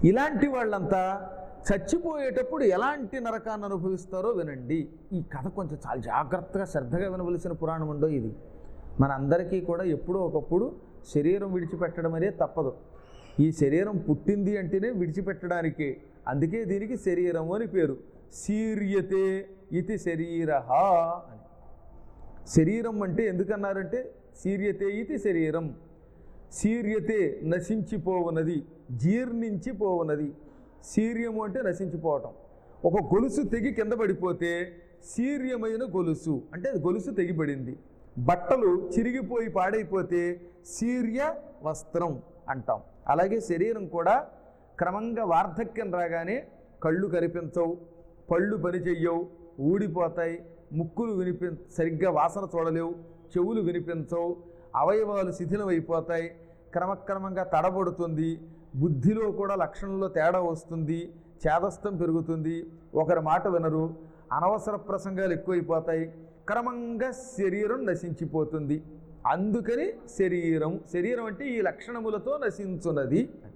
ఇలాంటి వాళ్ళంతా చచ్చిపోయేటప్పుడు ఎలాంటి నరకాన్ని అనుభవిస్తారో వినండి ఈ కథ కొంచెం చాలా జాగ్రత్తగా శ్రద్ధగా వినవలసిన పురాణం ఉండో ఇది మనందరికీ కూడా ఎప్పుడో ఒకప్పుడు శరీరం విడిచిపెట్టడం అనేది తప్పదు ఈ శరీరం పుట్టింది అంటేనే విడిచిపెట్టడానికి అందుకే దీనికి శరీరము అని పేరు శీర్యతే ఇది శరీర అని శరీరం అంటే ఎందుకన్నారంటే శీర్యతే ఇది శరీరం శీర్యతే నశించిపోవునది జీర్ణించిపోవునది శీర్యము అంటే నశించిపోవటం ఒక గొలుసు తెగి కింద పడిపోతే శీర్యమైన గొలుసు అంటే అది గొలుసు తెగిపడింది బట్టలు చిరిగిపోయి పాడైపోతే శీర్య వస్త్రం అంటాం అలాగే శరీరం కూడా క్రమంగా వార్ధక్యం రాగానే కళ్ళు కనిపించవు పళ్ళు పని చెయ్యవు ఊడిపోతాయి ముక్కులు వినిపి సరిగ్గా వాసన చూడలేవు చెవులు వినిపించవు అవయవాలు శిథిలమైపోతాయి క్రమక్రమంగా తడబడుతుంది బుద్ధిలో కూడా లక్షణంలో తేడా వస్తుంది చేదస్థం పెరుగుతుంది ఒకరి మాట వినరు అనవసర ప్రసంగాలు ఎక్కువైపోతాయి క్రమంగా శరీరం నశించిపోతుంది అందుకని శరీరం శరీరం అంటే ఈ లక్షణములతో నశించున్నది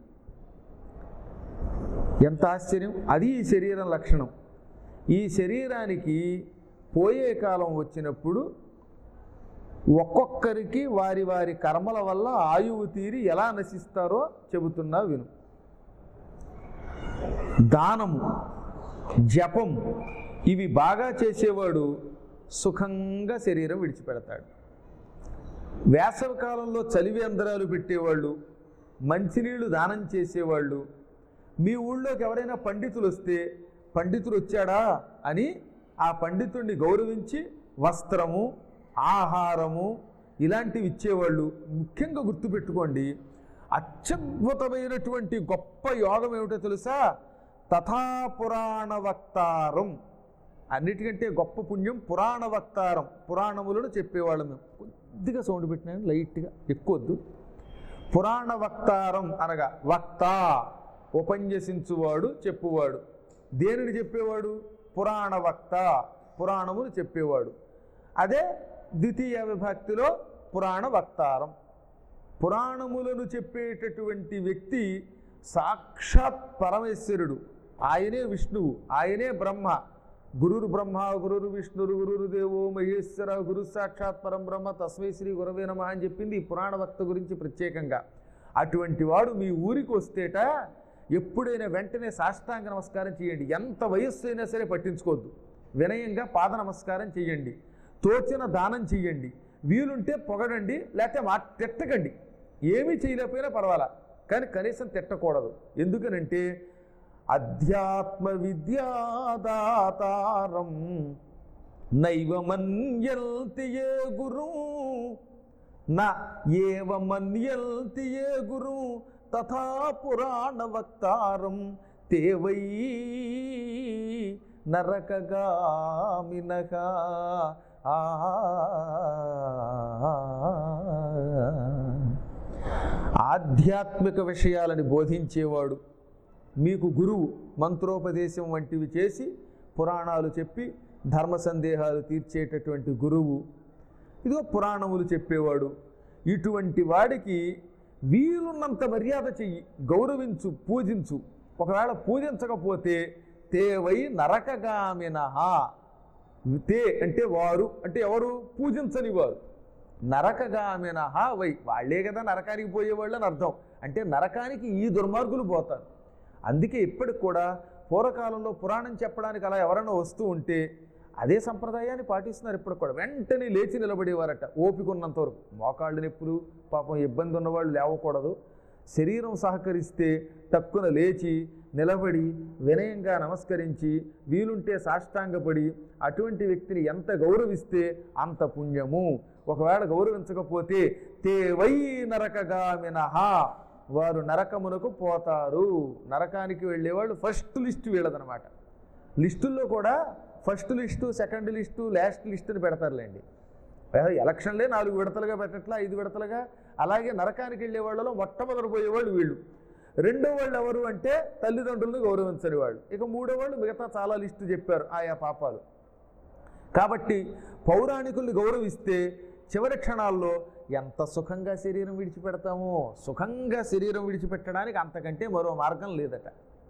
ఎంత ఆశ్చర్యం అది ఈ శరీరం లక్షణం ఈ శరీరానికి పోయే కాలం వచ్చినప్పుడు ఒక్కొక్కరికి వారి వారి కర్మల వల్ల ఆయువు తీరి ఎలా నశిస్తారో చెబుతున్నా విను దానము జపం ఇవి బాగా చేసేవాడు సుఖంగా శరీరం విడిచిపెడతాడు వేసవి కాలంలో చలివి అంతరాలు పెట్టేవాళ్ళు మంచినీళ్లు దానం చేసేవాళ్ళు మీ ఊళ్ళోకి ఎవరైనా పండితులు వస్తే పండితుడు వచ్చాడా అని ఆ పండితుడిని గౌరవించి వస్త్రము ఆహారము ఇలాంటివి ఇచ్చేవాళ్ళు ముఖ్యంగా గుర్తుపెట్టుకోండి అత్యద్భుతమైనటువంటి గొప్ప యోగం ఏమిటో తెలుసా తథా పురాణ వక్తారం అన్నిటికంటే గొప్ప పుణ్యం పురాణ వక్తారం పురాణములను చెప్పేవాళ్ళు మేము కొద్దిగా సౌండ్ పెట్టినాను లైట్గా ఎక్కువద్దు పురాణ వక్తారం అనగా వక్త ఉపన్యసించువాడు చెప్పువాడు దేనిని చెప్పేవాడు పురాణ వక్త పురాణములు చెప్పేవాడు అదే ద్వితీయ విభక్తిలో పురాణ వక్తారం పురాణములను చెప్పేటటువంటి వ్యక్తి సాక్షాత్ పరమేశ్వరుడు ఆయనే విష్ణువు ఆయనే బ్రహ్మ గురురు బ్రహ్మ గురురు విష్ణురు గురురు దేవో మహేశ్వర గురు సాక్షాత్ పరం బ్రహ్మ తస్మై శ్రీ గురవే నమ అని చెప్పింది ఈ పురాణ వక్త గురించి ప్రత్యేకంగా అటువంటి వాడు మీ ఊరికి వస్తేట ఎప్పుడైనా వెంటనే సాష్టాంగ నమస్కారం చేయండి ఎంత వయస్సు అయినా సరే పట్టించుకోవద్దు వినయంగా పాద నమస్కారం చేయండి తోచిన దానం చెయ్యండి వీలుంటే పొగడండి లేకపోతే మా తిట్టకండి ఏమీ చేయలేకపోయినా పర్వాలా కానీ కనీసం తిట్టకూడదు ఎందుకనంటే అధ్యాత్మ విద్యాదాతారం నైవ మన్యల్తి ఏ గురు నా ఏవ మన్యల్తి ఏ గురు తథా పురాణ వక్తారం తే వై నరకగామినక ఆ ఆధ్యాత్మిక విషయాలని బోధించేవాడు మీకు గురువు మంత్రోపదేశం వంటివి చేసి పురాణాలు చెప్పి ధర్మ సందేహాలు తీర్చేటటువంటి గురువు ఇదిగో పురాణములు చెప్పేవాడు ఇటువంటి వాడికి వీలున్నంత మర్యాద చెయ్యి గౌరవించు పూజించు ఒకవేళ పూజించకపోతే తేవై నరకగామిన తే అంటే వారు అంటే ఎవరు పూజించని వారు నరకగామిన వై వాళ్ళే కదా నరకానికి పోయేవాళ్ళు అని అర్థం అంటే నరకానికి ఈ దుర్మార్గులు పోతారు అందుకే ఇప్పటికి కూడా పూర్వకాలంలో పురాణం చెప్పడానికి అలా ఎవరైనా వస్తూ ఉంటే అదే సంప్రదాయాన్ని పాటిస్తున్నారు ఇప్పుడు కూడా వెంటనే లేచి నిలబడేవారట ఓపిక ఉన్నంత వరకు మోకాళ్ళు నొప్పులు పాపం ఇబ్బంది ఉన్నవాళ్ళు లేవకూడదు శరీరం సహకరిస్తే టక్కున లేచి నిలబడి వినయంగా నమస్కరించి వీలుంటే సాష్టాంగపడి అటువంటి వ్యక్తిని ఎంత గౌరవిస్తే అంత పుణ్యము ఒకవేళ గౌరవించకపోతే తే వై నరకగామినహ వారు నరకమునకు పోతారు నరకానికి వెళ్ళేవాళ్ళు ఫస్ట్ లిస్ట్ వీళ్ళదనమాట లిస్టుల్లో కూడా first list second list last list అని పెడతారులేండి అదే ఎలక్షన్లే నాలుగు విడతలుగా పెట్టట్లా ఐదు విడతలుగా అలాగే నరకానికి వెళ్ళే వాళ్ళలో మొట్టమొదటి పోయేవాళ్ళు వీళ్ళు రెండో వాళ్ళు ఎవరు అంటే తల్లిదండ్రులను గౌరవించని వాళ్ళు ఇక మూడో వాళ్ళు మిగతా చాలా లిస్టు చెప్పారు ఆయా పాపాలు కాబట్టి పౌరాణికుల్ని గౌరవిస్తే చివరి క్షణాల్లో ఎంత సుఖంగా శరీరం విడిచిపెడతామో సుఖంగా శరీరం విడిచిపెట్టడానికి అంతకంటే మరో మార్గం లేదట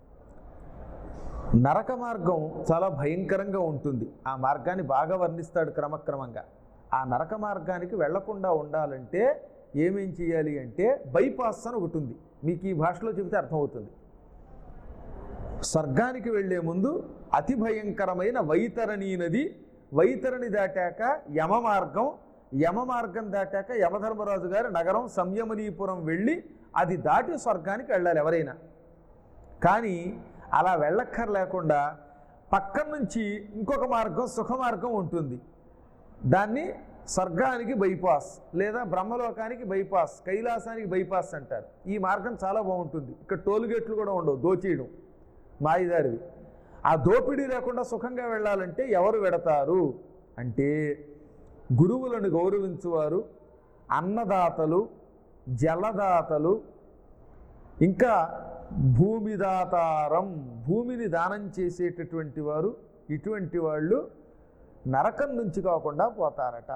నరక మార్గం చాలా భయంకరంగా ఉంటుంది ఆ మార్గాన్ని బాగా వర్ణిస్తాడు క్రమక్రమంగా ఆ నరక మార్గానికి వెళ్లకుండా ఉండాలంటే ఏమేం చేయాలి అంటే బైపాస్ అని ఒకటి ఉంది మీకు ఈ భాషలో చెబితే అర్థమవుతుంది స్వర్గానికి వెళ్లే ముందు అతి భయంకరమైన వైతరణి నది వైతరణి దాటాక యమ మార్గం యమ మార్గం దాటాక యమధర్మరాజు గారి నగరం సంయమనీపురం వెళ్ళి అది దాటి స్వర్గానికి వెళ్ళాలి ఎవరైనా కానీ అలా వెళ్ళక్కర్లేకుండా పక్కన నుంచి ఇంకొక మార్గం సుఖ మార్గం ఉంటుంది దాన్ని స్వర్గానికి బైపాస్ లేదా బ్రహ్మలోకానికి బైపాస్ కైలాసానికి బైపాస్ అంటారు ఈ మార్గం చాలా బాగుంటుంది ఇక్కడ టోల్గేట్లు కూడా ఉండవు దోచేయడం మాయిదారివి ఆ దోపిడీ లేకుండా సుఖంగా వెళ్ళాలంటే ఎవరు వెడతారు అంటే గురువులను గౌరవించువారు అన్నదాతలు జలదాతలు ఇంకా భూమిదాతారం భూమిని దానం చేసేటటువంటి వారు ఇటువంటి వాళ్ళు నరకం నుంచి కాకుండా పోతారట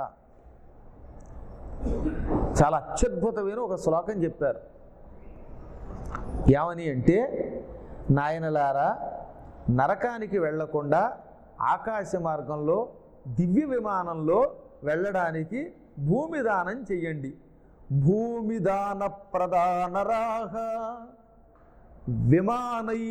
చాలా అత్యద్భుతమైన ఒక శ్లోకం చెప్పారు ఏమని అంటే నాయనలారా నరకానికి వెళ్లకుండా ఆకాశ మార్గంలో దివ్య విమానంలో వెళ్ళడానికి భూమి దానం చెయ్యండి భూమి దాన ప్రధానరాహ విమానై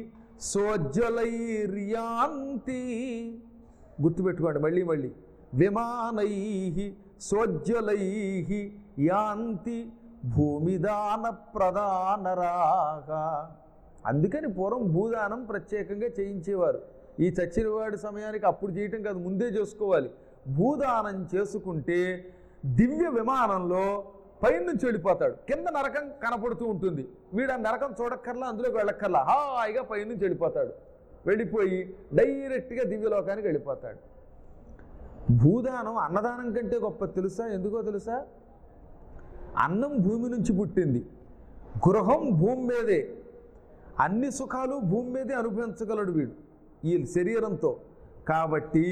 సోజ్వలైర్యాంతి గుర్తుపెట్టుకోండి మళ్ళీ మళ్ళీ విమానై సోజ్వలై యాంతి భూమిదాన ప్రధానరాహ అందుకని పూర్వం భూదానం ప్రత్యేకంగా చేయించేవారు ఈ చచ్చినవాడి సమయానికి అప్పుడు చేయటం కాదు ముందే చేసుకోవాలి భూదానం చేసుకుంటే దివ్య విమానంలో పైనుంచి వెళ్ళిపోతాడు కింద నరకం కనపడుతూ ఉంటుంది వీడు ఆ నరకం చూడక్కర్లా అందులోకి వెళ్ళక్కర్లా హాయిగా పైనుంచి వెళ్ళిపోతాడు వెళ్ళిపోయి డైరెక్ట్గా దివ్యలోకానికి వెళ్ళిపోతాడు భూదానం అన్నదానం కంటే గొప్ప తెలుసా ఎందుకో తెలుసా అన్నం భూమి నుంచి పుట్టింది గృహం భూమి మీదే అన్ని సుఖాలు భూమి మీదే అనుభవించగలడు వీడు ఈ శరీరంతో కాబట్టి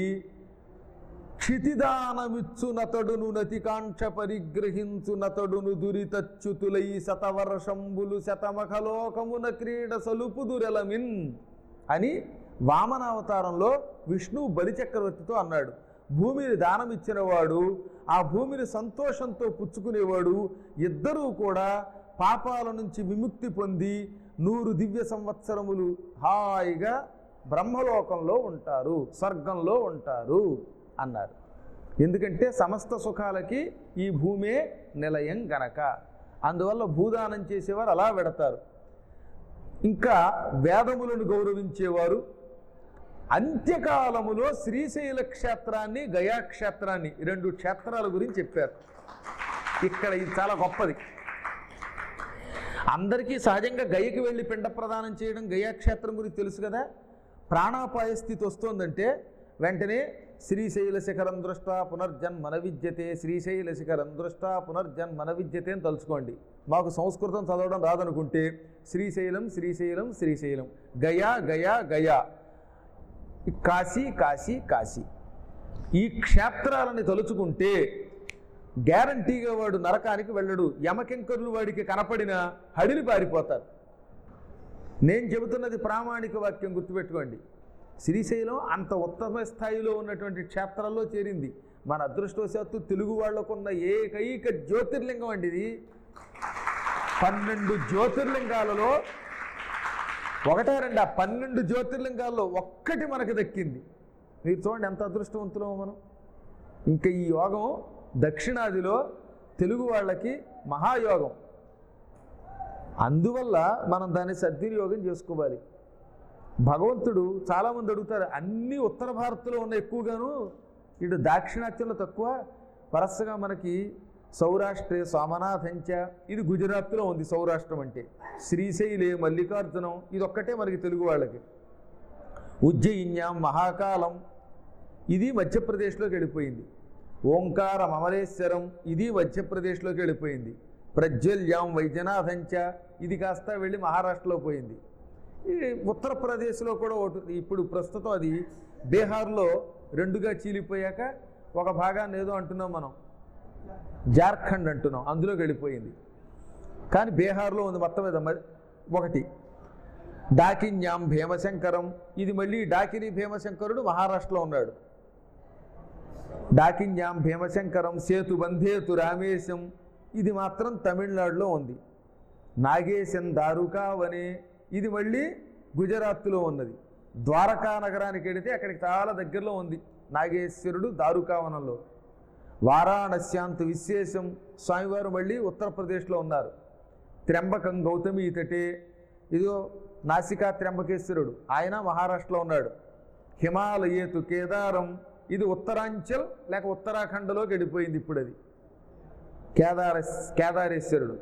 క్షితిదానమిచ్చునతడును నతికాంక్ష పరిగ్రహించునతడును దురితచ్యుతులై శతవర్షంబులు శతమఖలోకమున క్రీడ సలుపుదురెలమిన్ అని వామనావతారంలో విష్ణువు బలిచక్రవర్తితో అన్నాడు భూమిని దానం ఇచ్చినవాడు ఆ భూమిని సంతోషంతో పుచ్చుకునేవాడు ఇద్దరూ కూడా పాపాల నుంచి విముక్తి పొంది నూరు దివ్య సంవత్సరములు హాయిగా బ్రహ్మలోకంలో ఉంటారు స్వర్గంలో ఉంటారు అన్నారు ఎందుకంటే సమస్త సుఖాలకి ఈ భూమే నిలయం గనక అందువల్ల భూదానం చేసేవారు అలా వెడతారు ఇంకా వేదములను గౌరవించేవారు అంత్యకాలములో శ్రీశైల క్షేత్రాన్ని గయా క్షేత్రాన్ని ఈ రెండు క్షేత్రాల గురించి చెప్పారు ఇక్కడ ఇది చాలా గొప్పది అందరికీ సహజంగా గయకి వెళ్ళి పిండ ప్రదానం చేయడం గయా క్షేత్రం గురించి తెలుసు కదా ప్రాణాపాయ స్థితి వస్తోందంటే వెంటనే శ్రీశైల శిఖరం దృష్ట పునర్జన్మన విద్యతే శ్రీశైల శిఖరం దృష్ట పునర్జన్మన విద్యతే అని తలుచుకోండి మాకు సంస్కృతం చదవడం రాదనుకుంటే శ్రీశైలం శ్రీశైలం శ్రీశైలం గయా గయా గయా ఈ కాశీ కాశీ కాశీ ఈ క్షేత్రాలని తలుచుకుంటే గ్యారంటీగా వాడు నరకానికి వెళ్ళడు యమకింకరులు వాడికి కనపడిన హడిని పారిపోతారు నేను చెబుతున్నది ప్రామాణిక వాక్యం గుర్తుపెట్టుకోండి శ్రీశైలం అంత ఉత్తమ స్థాయిలో ఉన్నటువంటి క్షేత్రాల్లో చేరింది మన అదృష్టవశాత్తు తెలుగు వాళ్ళకున్న ఏకైక జ్యోతిర్లింగం అండి ఇది పన్నెండు జ్యోతిర్లింగాలలో ఒకటే రెండు ఆ పన్నెండు జ్యోతిర్లింగాల్లో ఒక్కటి మనకు దక్కింది మీరు చూడండి ఎంత అదృష్టవంతులమో మనం ఇంకా ఈ యోగం దక్షిణాదిలో తెలుగు వాళ్ళకి మహాయోగం అందువల్ల మనం దాన్ని సద్వినియోగం చేసుకోవాలి భగవంతుడు చాలామంది అడుగుతారు అన్ని ఉత్తర భారత్లో ఉన్న ఎక్కువగాను ఇటు దాక్షిణాత్యంలో తక్కువ వరసగా మనకి సౌరాష్ట్రే సోమనాథంచ ఇది గుజరాత్లో ఉంది సౌరాష్ట్రం అంటే శ్రీశైలే మల్లికార్జునం ఇది ఒక్కటే మనకి తెలుగు వాళ్ళకి ఉజ్జయిన్యాం మహాకాలం ఇది మధ్యప్రదేశ్లోకి వెళ్ళిపోయింది ఓంకారం అమలేశ్వరం ఇది మధ్యప్రదేశ్లోకి వెళ్ళిపోయింది ప్రజ్వల్యాం వైద్యనాథంచ ఇది కాస్త వెళ్ళి మహారాష్ట్రలో పోయింది ఈ ఉత్తరప్రదేశ్లో కూడా ఒకటి ఉంది. ఇప్పుడు ప్రస్తుతం అది బీహార్లో రెండుగా చీలిపోయాక ఒక భాగాన్ని ఏదో అంటున్నాం మనం జార్ఖండ్ అంటున్నాం అందులోకి వెళ్ళిపోయింది కానీ బీహార్లో ఉంది మొత్తం మీద మ- ఒకటి డాకిన్యాం భీమశంకరం ఇది మళ్ళీ డాకిని భీమశంకరుడు మహారాష్ట్రలో ఉన్నాడు డాకిన్యాం భీమశంకరం సేతు బంధేతు రామేశం ఇది మాత్రం తమిళనాడులో ఉంది నాగేశం దారుకావనే ఇది మళ్ళీ గుజరాత్లో ఉన్నది ద్వారకా నగరానికి వెళితే అక్కడికి చాలా దగ్గరలో ఉంది నాగేశ్వరుడు దారుకావనంలో వారాణస్యాంతు విశేషం స్వామివారు మళ్ళీ ఉత్తరప్రదేశ్లో ఉన్నారు త్ర్యంబకం గౌతమి తటే ఇదిగో నాసికా త్ర్యంబకేశ్వరుడు ఆయన మహారాష్ట్రలో ఉన్నాడు హిమాలయేతు కేదారం ఇది ఉత్తరాంచల్ లేక ఉత్తరాఖండ్లోకి వెళ్ళిపోయింది ఇప్పుడు అది కేదార కేదారేశ్వరుడు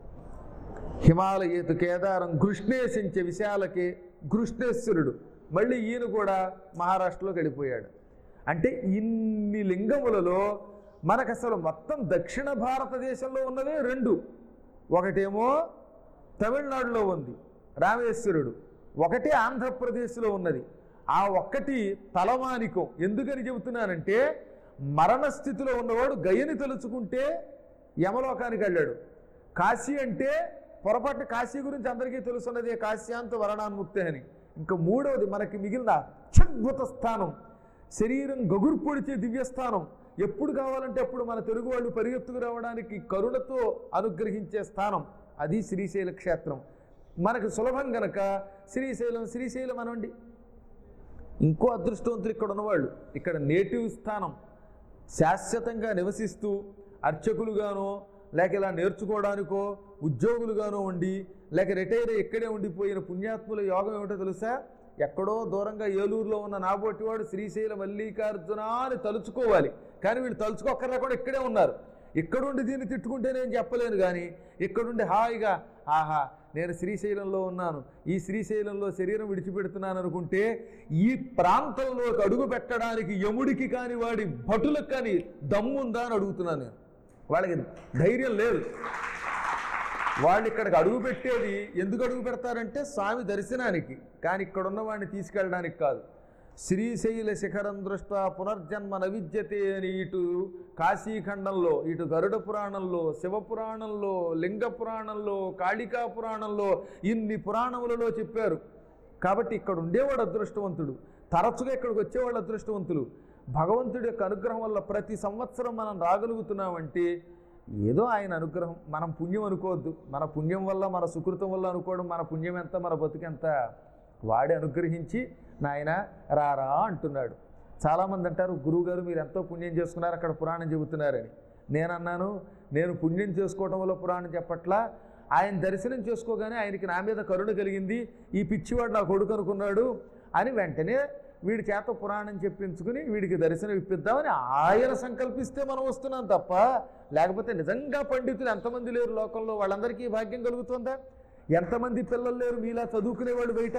హిమాలయేతు కేదారం కృష్ణేశించ విశాలకే కృష్ణేశ్వరుడు మళ్ళీ ఈయన కూడా మహారాష్ట్రలోకి వెళ్ళిపోయాడు అంటే ఇన్ని లింగములలో మనకు అసలు మొత్తం దక్షిణ భారతదేశంలో ఉన్నవే రెండు ఒకటేమో తమిళనాడులో ఉంది రామేశ్వరుడు ఒకటి ఆంధ్రప్రదేశ్లో ఉన్నది ఆ ఒక్కటి తలమానికం ఎందుకని చెబుతున్నానంటే మరణ స్థితిలో ఉన్నవాడు గయని తలుచుకుంటే యమలోకానికి వెళ్ళాడు కాశీ అంటే పొరపాటు కాశీ గురించి అందరికీ తెలుసున్నదే కాశ్యాంత వరణాన్ముక్తి అని ఇంకా మూడవది మనకి మిగిలిన అత్యద్భుత స్థానం శరీరం గగురు పొడిచే దివ్యస్థానం ఎప్పుడు కావాలంటే అప్పుడు మన తెలుగు వాళ్ళు పరిగెత్తుకు రావడానికి కరుణతో అనుగ్రహించే స్థానం అది శ్రీశైల క్షేత్రం మనకు సులభం గనక శ్రీశైలం శ్రీశైలం అనండి ఇంకో అదృష్టవంతులు ఇక్కడ ఉన్నవాళ్ళు ఇక్కడ నేటివ్ స్థానం శాశ్వతంగా నివసిస్తూ అర్చకులుగానో లేక ఇలా నేర్చుకోవడానికో ఉద్యోగులుగానో ఉండి లేక రిటైర్ అయ్యి ఇక్కడే ఉండిపోయిన పుణ్యాత్ముల యోగం ఏమిటో తెలుసా ఎక్కడో దూరంగా ఏలూరులో ఉన్న నాబోటివాడు శ్రీశైల మల్లికార్జున అని తలుచుకోవాలి కానీ వీళ్ళు తలుచుకోక్కర్లా కూడా ఇక్కడే ఉన్నారు ఇక్కడుండి దీన్ని తిట్టుకుంటే నేను చెప్పలేను కానీ ఇక్కడుండి హాయిగా ఆహా నేను శ్రీశైలంలో ఉన్నాను ఈ శ్రీశైలంలో శరీరం విడిచిపెడుతున్నాను అనుకుంటే ఈ ప్రాంతంలోకి అడుగు పెట్టడానికి యముడికి కాని వాడి భటులకు కానీ దమ్ముందా అని అడుగుతున్నాను నేను వాళ్ళకి ధైర్యం లేదు వాళ్ళు ఇక్కడికి అడుగు పెట్టేది ఎందుకు అడుగు పెడతారంటే స్వామి దర్శనానికి కానీ ఇక్కడ ఉన్న వాడిని తీసుకెళ్ళడానికి కాదు శ్రీశైల శిఖరం దృష్ట పునర్జన్మ నవిద్యతే అని ఇటు కాశీఖండంలో ఇటు గరుడ పురాణంలో శివపురాణంలో లింగ పురాణంలో కాళికా పురాణంలో ఇన్ని పురాణములలో చెప్పారు కాబట్టి ఇక్కడ ఉండేవాడు అదృష్టవంతుడు తరచుగా ఇక్కడికి వచ్చేవాళ్ళు అదృష్టవంతులు భగవంతుడి యొక్క అనుగ్రహం వల్ల ప్రతి సంవత్సరం మనం రాగలుగుతున్నామంటే ఏదో ఆయన అనుగ్రహం మనం పుణ్యం అనుకోవద్దు మన పుణ్యం వల్ల మన సుకృతం వల్ల అనుకోవడం మన పుణ్యం ఎంత మన బతుకెంత వాడి అనుగ్రహించి నాయన రారా అంటున్నాడు చాలామంది అంటారు గురువుగారు మీరు ఎంతో పుణ్యం చేసుకున్నారు అక్కడ పురాణం చెబుతున్నారని నేను అన్నాను నేను పుణ్యం చేసుకోవడం వల్ల పురాణం చెప్పట్లా ఆయన దర్శనం చేసుకోగానే ఆయనకి నా మీద కరుణ కలిగింది ఈ పిచ్చివాడు నా కొడుకు అనుకున్నాడు అని వెంటనే వీడి చేత పురాణం చెప్పించుకుని వీడికి దర్శనం ఇప్పిద్దామని ఆయన సంకల్పిస్తే మనం వస్తున్నాం తప్ప లేకపోతే నిజంగా పండితులు ఎంతమంది లేరు లోకంలో వాళ్ళందరికీ ఈ భాగ్యం కలుగుతుందా ఎంతమంది పిల్లలు లేరు మీలా చదువుకునేవాళ్ళు బయట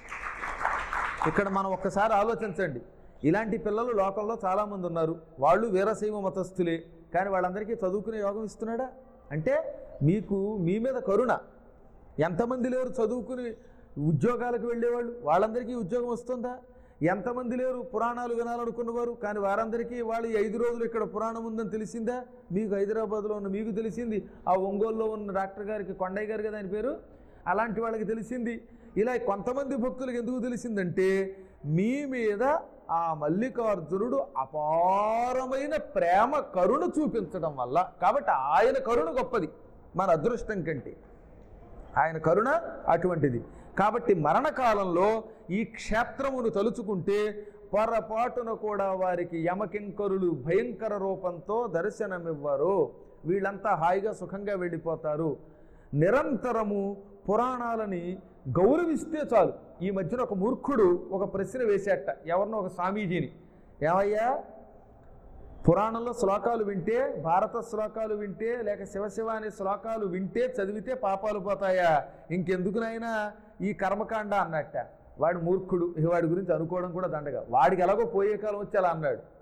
ఇక్కడ మనం ఒక్కసారి ఆలోచించండి ఇలాంటి పిల్లలు లోకంలో చాలామంది ఉన్నారు వాళ్ళు వీరశైవ మతస్థులే కానీ వాళ్ళందరికీ చదువుకునే యోగం ఇస్తున్నాడా అంటే మీకు మీ మీద కరుణ ఎంతమంది లేరు చదువుకుని ఉద్యోగాలకు వెళ్ళేవాళ్ళు వాళ్ళందరికీ ఉద్యోగం వస్తుందా ఎంతమంది లేరు పురాణాలు వినాలనుకున్నవారు కానీ వారందరికీ వాళ్ళు ఈ ఐదు రోజులు ఇక్కడ పురాణం ఉందని తెలిసిందా మీకు హైదరాబాద్లో ఉన్న మీకు తెలిసింది ఆ ఒంగోలులో ఉన్న డాక్టర్ గారికి కొండయ్య గారు కదా ఆయన పేరు అలాంటి వాళ్ళకి తెలిసింది ఇలా కొంతమంది భక్తులకు ఎందుకు తెలిసిందంటే మీ మీద ఆ మల్లికార్జునుడు అపారమైన ప్రేమ కరుణ చూపించడం వల్ల కాబట్టి ఆయన కరుణ గొప్పది మన అదృష్టం కంటే ఆయన కరుణ అటువంటిది కాబట్టి మరణకాలంలో ఈ క్షేత్రమును తలుచుకుంటే పొరపాటున కూడా వారికి యమకింకరులు భయంకర రూపంతో దర్శనమివ్వరు వీళ్ళంతా హాయిగా సుఖంగా వెళ్ళిపోతారు నిరంతరము పురాణాలని గౌరవిస్తే చాలు ఈ మధ్యన ఒక మూర్ఖుడు ఒక ప్రశ్న వేసేట ఎవరినో ఒక స్వామీజీని ఏమయ్యా పురాణంలో శ్లోకాలు వింటే భారత శ్లోకాలు వింటే లేక శివశివ అనే శ్లోకాలు వింటే చదివితే పాపాలు పోతాయా ఇంకెందుకునైనా ఈ కర్మకాండ అన్నట్ట వాడు మూర్ఖుడు ఇక వాడి గురించి అనుకోవడం కూడా దండగా వాడికి ఎలాగో పోయే కాలం వచ్చి అలా అన్నాడు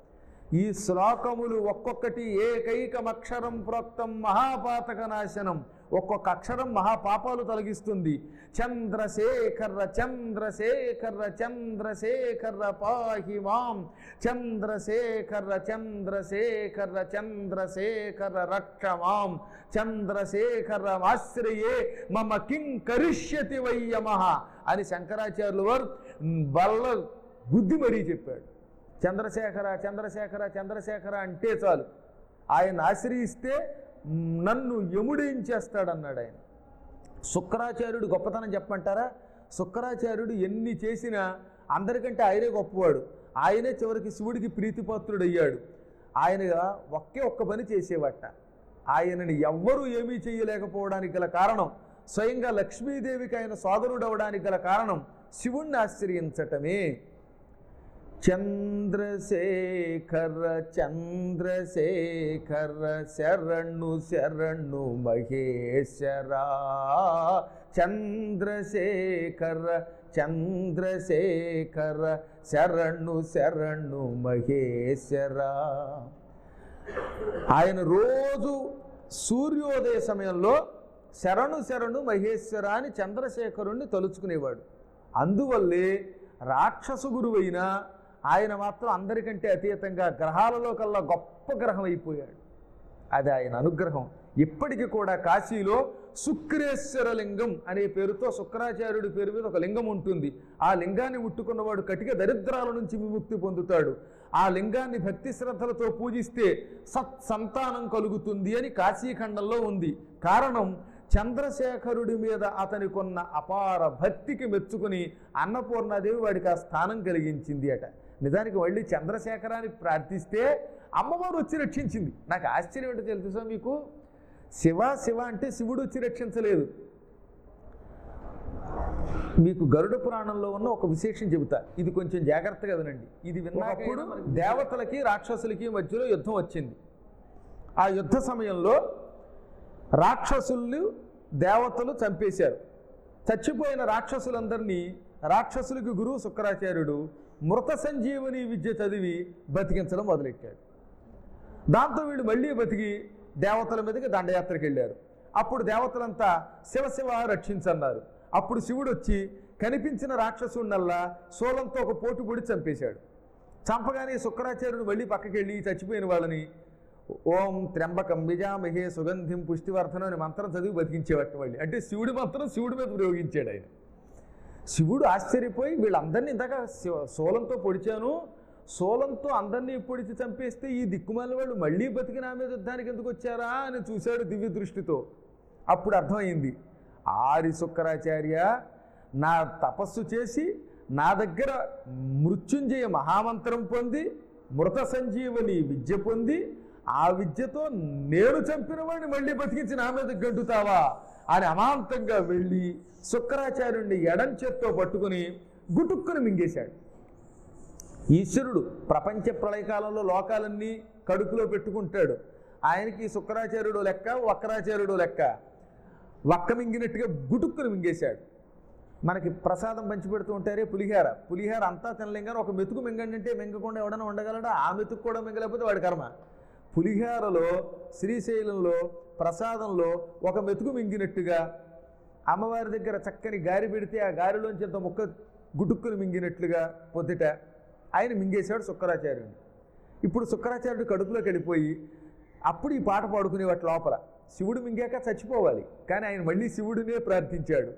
ఈ శ్లోకములు ఒక్కొక్కటి ఏకైకమక్షరం ప్రోక్తం మహాపాతక నాశనం ఒక్కొక్క అక్షరం మహాపాపాలు తొలగిస్తుంది చంద్రశేఖర చంద్రశేఖర చంద్రశేఖర పాహి మాం చంద్రశేఖర చంద్రశేఖర చంద్రశేఖర రక్ష మాం చంద్రశేఖర ఆశ్రయే మమ కిం కరిష్యతి వయ్యమః అని శంకరాచార్యులు వారు బల్ల బుద్ధి మరీ చెప్పాడు చంద్రశేఖర చంద్రశేఖర చంద్రశేఖర అంటే చాలు ఆయన ఆశ్రయిస్తే నన్ను యముడేం చేస్తాడన్నాడు ఆయన శుక్రాచార్యుడు గొప్పతనం చెప్పమంటారా శుక్రాచార్యుడు ఎన్ని చేసినా అందరికంటే ఆయనే గొప్పవాడు ఆయనే చివరికి శివుడికి ప్రీతిపాత్రుడయ్యాడు ఆయనగా ఒకే ఒక్క పని చేసేవట ఆయనని ఎవ్వరూ ఏమీ చేయలేకపోవడానికి గల కారణం స్వయంగా లక్ష్మీదేవికి ఆయన సోదరుడు అవడానికి గల కారణం శివుణ్ణి ఆశ్రయించటమే చంద్రశేఖర చంద్రశేఖర శరణు శరణు మహేశ్వరా చంద్రశేఖర చంద్రశేఖర శరణు శరణు మహేశ్వరా ఆయన రోజు సూర్యోదయ సమయంలో శరణు శరణు మహేశ్వర అని చంద్రశేఖరుణ్ణి తలుచుకునేవాడు అందువల్లే రాక్షసు గురువైన ఆయన మాత్రం అందరికంటే అతీతంగా గ్రహాలలో కల్లా గొప్ప గ్రహం అయిపోయాడు అది ఆయన అనుగ్రహం ఇప్పటికీ కూడా కాశీలో శుక్రేశ్వర లింగం అనే పేరుతో శుక్రాచార్యుడి పేరు మీద ఒక లింగం ఉంటుంది ఆ లింగాన్ని ముట్టుకున్నవాడు కటిక దరిద్రాల నుంచి విముక్తి పొందుతాడు ఆ లింగాన్ని భక్తి శ్రద్ధలతో పూజిస్తే సత్ సంతానం కలుగుతుంది అని కాశీఖండంలో ఉంది కారణం చంద్రశేఖరుడి మీద అతని కొన్న అపార భక్తికి మెచ్చుకుని అన్నపూర్ణాదేవి వాడికి ఆ స్థానం కలిగించింది అట నిజానికి మళ్ళీ చంద్రశేఖరాన్ని ప్రార్థిస్తే అమ్మవారు వచ్చి రక్షించింది నాకు ఆశ్చర్యం ఏంటో తెలుసా మీకు శివ శివ అంటే శివుడు వచ్చి రక్షించలేదు మీకు గరుడ పురాణంలో ఉన్న ఒక విశేషం చెబుతా ఇది కొంచెం జాగ్రత్తగా వినండి ఇది విన్నప్పుడు దేవతలకి రాక్షసులకి మధ్యలో యుద్ధం వచ్చింది ఆ యుద్ధ సమయంలో రాక్షసులు దేవతలు చంపేశారు చచ్చిపోయిన రాక్షసులందరినీ రాక్షసులకి గురువు శుక్రాచార్యుడు మృత సంజీవని విద్య చదివి బతికించడం మొదలెట్టాడు దాంతో వీళ్ళు మళ్ళీ బతికి దేవతల మీదకి దండయాత్రకు వెళ్ళారు అప్పుడు దేవతలంతా శివ శివ రక్షించన్నారు అప్పుడు శివుడు వచ్చి కనిపించిన రాక్షసుడినల్లా శూలంతో ఒక పోటు పొడి చంపేశాడు చంపగానే శుక్రాచార్యుడు మళ్ళీ పక్కకి వెళ్ళి చచ్చిపోయిన వాళ్ళని ఓం త్ర్యంబకం విజామహే సుగంధిం పుష్టివర్ధనం అని మంత్రం చదివి బతికించేవాటి మళ్ళీ అంటే శివుడి మంత్రం శివుడి మీద ప్రయోగించాడు ఆయన శివుడు ఆశ్చర్యపోయి వీళ్ళందరినీ ఇందాక శివ- శూలంతో పొడిచాను శూలంతో అందరినీ పొడిచి చంపేస్తే ఈ దిక్కుమాల వాళ్ళు మళ్ళీ బతికి నా మీద యుద్ధానికి ఎందుకు వచ్చారా అని చూశాడు దివ్య దృష్టితో అప్పుడు అర్థమైంది ఆరి శుక్రాచార్య నా తపస్సు చేసి నా దగ్గర మృత్యుంజయ మహామంత్రం పొంది మృత సంజీవని విద్య పొంది ఆ విద్యతో నేను చంపిన వాడిని మళ్ళీ బతికించి నా మీద గడ్డుతావా అని అమాంతంగా వెళ్ళి శుక్రాచార్యుడిని ఎడం చేత్తో పట్టుకుని గుటుక్కుని మింగేశాడు ఈశ్వరుడు ప్రపంచ ప్రళయకాలంలో లోకాలన్నీ కడుపులో పెట్టుకుంటాడు ఆయనకి శుక్రాచార్యుడు లెక్క వక్రాచార్యుడు లెక్క వక్క మింగినట్టుగా గుటుక్కుని మింగేశాడు మనకి ప్రసాదం పంచిపెడుతూ ఉంటారే పులిహార పులిహార అంతా తినలేం కానీ ఒక మెతుకు మింగండి అంటే మింగకుండా ఎవడన్నా ఉండగలడా ఆ మెతుకు కూడా మింగలేకపోతే వాడి కర్మ పులిహారలో శ్రీశైలంలో ప్రసాదంలో ఒక మెతుకు మింగినట్టుగా అమ్మవారి దగ్గర చక్కని గారి పెడితే ఆ గారిలోంచి ఇంత ముక్క గుటుక్కుని మింగినట్లుగా పొద్దుట ఆయన మింగేశాడు శుక్రాచార్యుడు ఇప్పుడు శుక్రాచార్యుడు కడుపులోకి వెళ్ళిపోయి అప్పుడు ఈ పాట పాడుకునే వాటి లోపల శివుడు మింగాక చచ్చిపోవాలి కానీ ఆయన మళ్ళీ శివుడినే ప్రార్థించాడు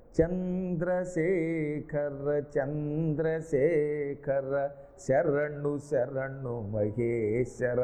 చంద్రశేఖర చంద్రశేఖర శరణు శరణు మహేశ్వర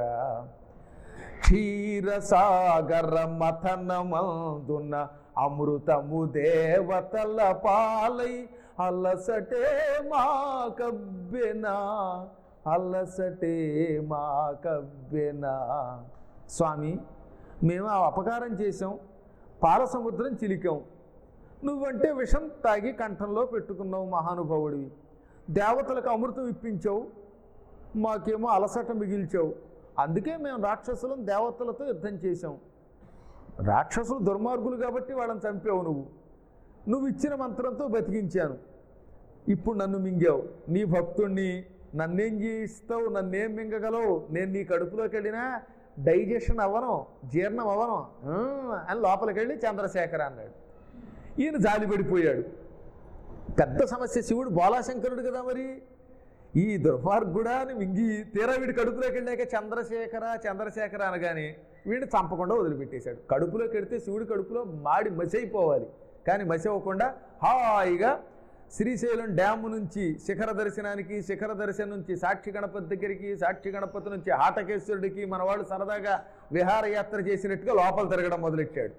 క్షీరసాగర మథనమందున అమృతము దేవతల పాలై అలసటే మా కబ్బెనా అలసటే మా కబ్బెనా స్వామి మేము ఆ అపకారం చేసాం పాల సముద్రం చిలికాం నువ్వంటే విషం తాగి కంఠంలో పెట్టుకున్నావు మహానుభావుడివి దేవతలకు అమృతం ఇప్పించావు మాకేమో అలసట మిగిల్చావు అందుకే మేము రాక్షసులను దేవతలతో యుద్ధం చేశాం రాక్షసులు దుర్మార్గులు కాబట్టి వాళ్ళని చంపావు నువ్వు నువ్వు ఇచ్చిన మంత్రంతో బతికించాను ఇప్పుడు నన్ను మింగావు నీ భక్తుణ్ణి నన్నేం చేయిస్తావు నన్నేం మింగగలవు నేను నీ కడుపులోకి వెళ్ళినా డైజెషన్ అవ్వను జీర్ణం అవ్వను ఆ, అని లోపలికి వెళ్ళి చంద్రశేఖర అన్నాడు ఈయన జాలి పడిపోయాడు పెద్ద సమస్య శివుడు బోలాశంకరుడు కదా మరి ఈ దుర్మార్గుడా అని మింగి తీరా వీడి కడుపులోకి వెళ్ళాక చంద్రశేఖర చంద్రశేఖర అనగానే వీడిని చంపకుండా వదిలిపెట్టేశాడు కడుపులోకి వెడితే శివుడి కడుపులో మాడి మసి అయిపోవాలి కానీ మసి అవ్వకుండా హాయిగా శ్రీశైలం డ్యాము నుంచి శిఖర దర్శనానికి శిఖర దర్శనం నుంచి సాక్షి గణపతి దగ్గరికి సాక్షి గణపతి నుంచి ఆటకేశ్వరుడికి మనవాడు సరదాగా విహారయాత్ర చేసినట్టుగా లోపల తిరగడం మొదలెట్టాడు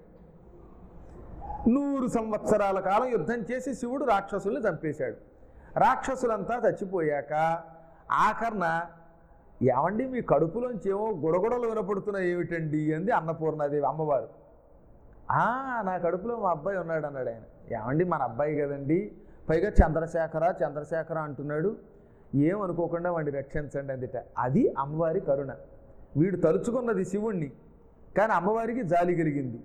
నూరు సంవత్సరాల కాలం యుద్ధం చేసి శివుడు రాక్షసుల్ని చంపేశాడు రాక్షసులంతా చచ్చిపోయాక ఆఖరణ ఏమండి మీ కడుపులోంచి ఏమో గుడగుడలు వినపడుతున్నాయి ఏమిటండి అంది అన్నపూర్ణాదేవి అమ్మవారు "ఆ, నా కడుపులో మా అబ్బాయి ఉన్నాడు అన్నాడు ఆయన ఏమండి మన అబ్బాయి కదండి పైగా చంద్రశేఖర చంద్రశేఖర అంటున్నాడు ఏమనుకోకుండా వాడిని రక్షించండి అందుట అది అమ్మవారి కరుణ వీడు తలుచుకున్నది శివుణ్ణి కానీ అమ్మవారికి జాలి కలిగింది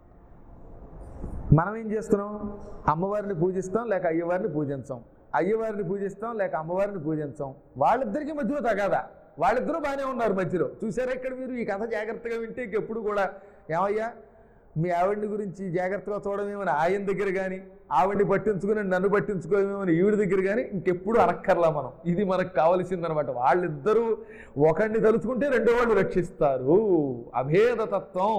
మనం ఏం చేస్తున్నాం అమ్మవారిని పూజిస్తాం లేక అయ్యవారిని పూజించాం అయ్యవారిని పూజిస్తాం లేక అమ్మవారిని పూజించాం వాళ్ళిద్దరికి మధ్యలో తగాదా వాళ్ళిద్దరూ బాగానే ఉన్నారు మధ్యలో చూసారా ఇక్కడ మీరు ఈ కథ జాగ్రత్తగా వింటే ఇంకెప్పుడు కూడా ఏమయ్యా మీ ఆవిడ్ని గురించి జాగ్రత్తగా చూడమేమని ఆయన దగ్గర కానీ ఆవిడ్ని పట్టించుకుని నన్ను పట్టించుకోమేమని ఈవిడ దగ్గర కానీ ఇంకెప్పుడు అనక్కర్లా మనం ఇది మనకు కావలసిందనమాట వాళ్ళిద్దరూ ఒకడిని తలుచుకుంటే రెండో వాళ్ళు రక్షిస్తారు అభేదతత్వం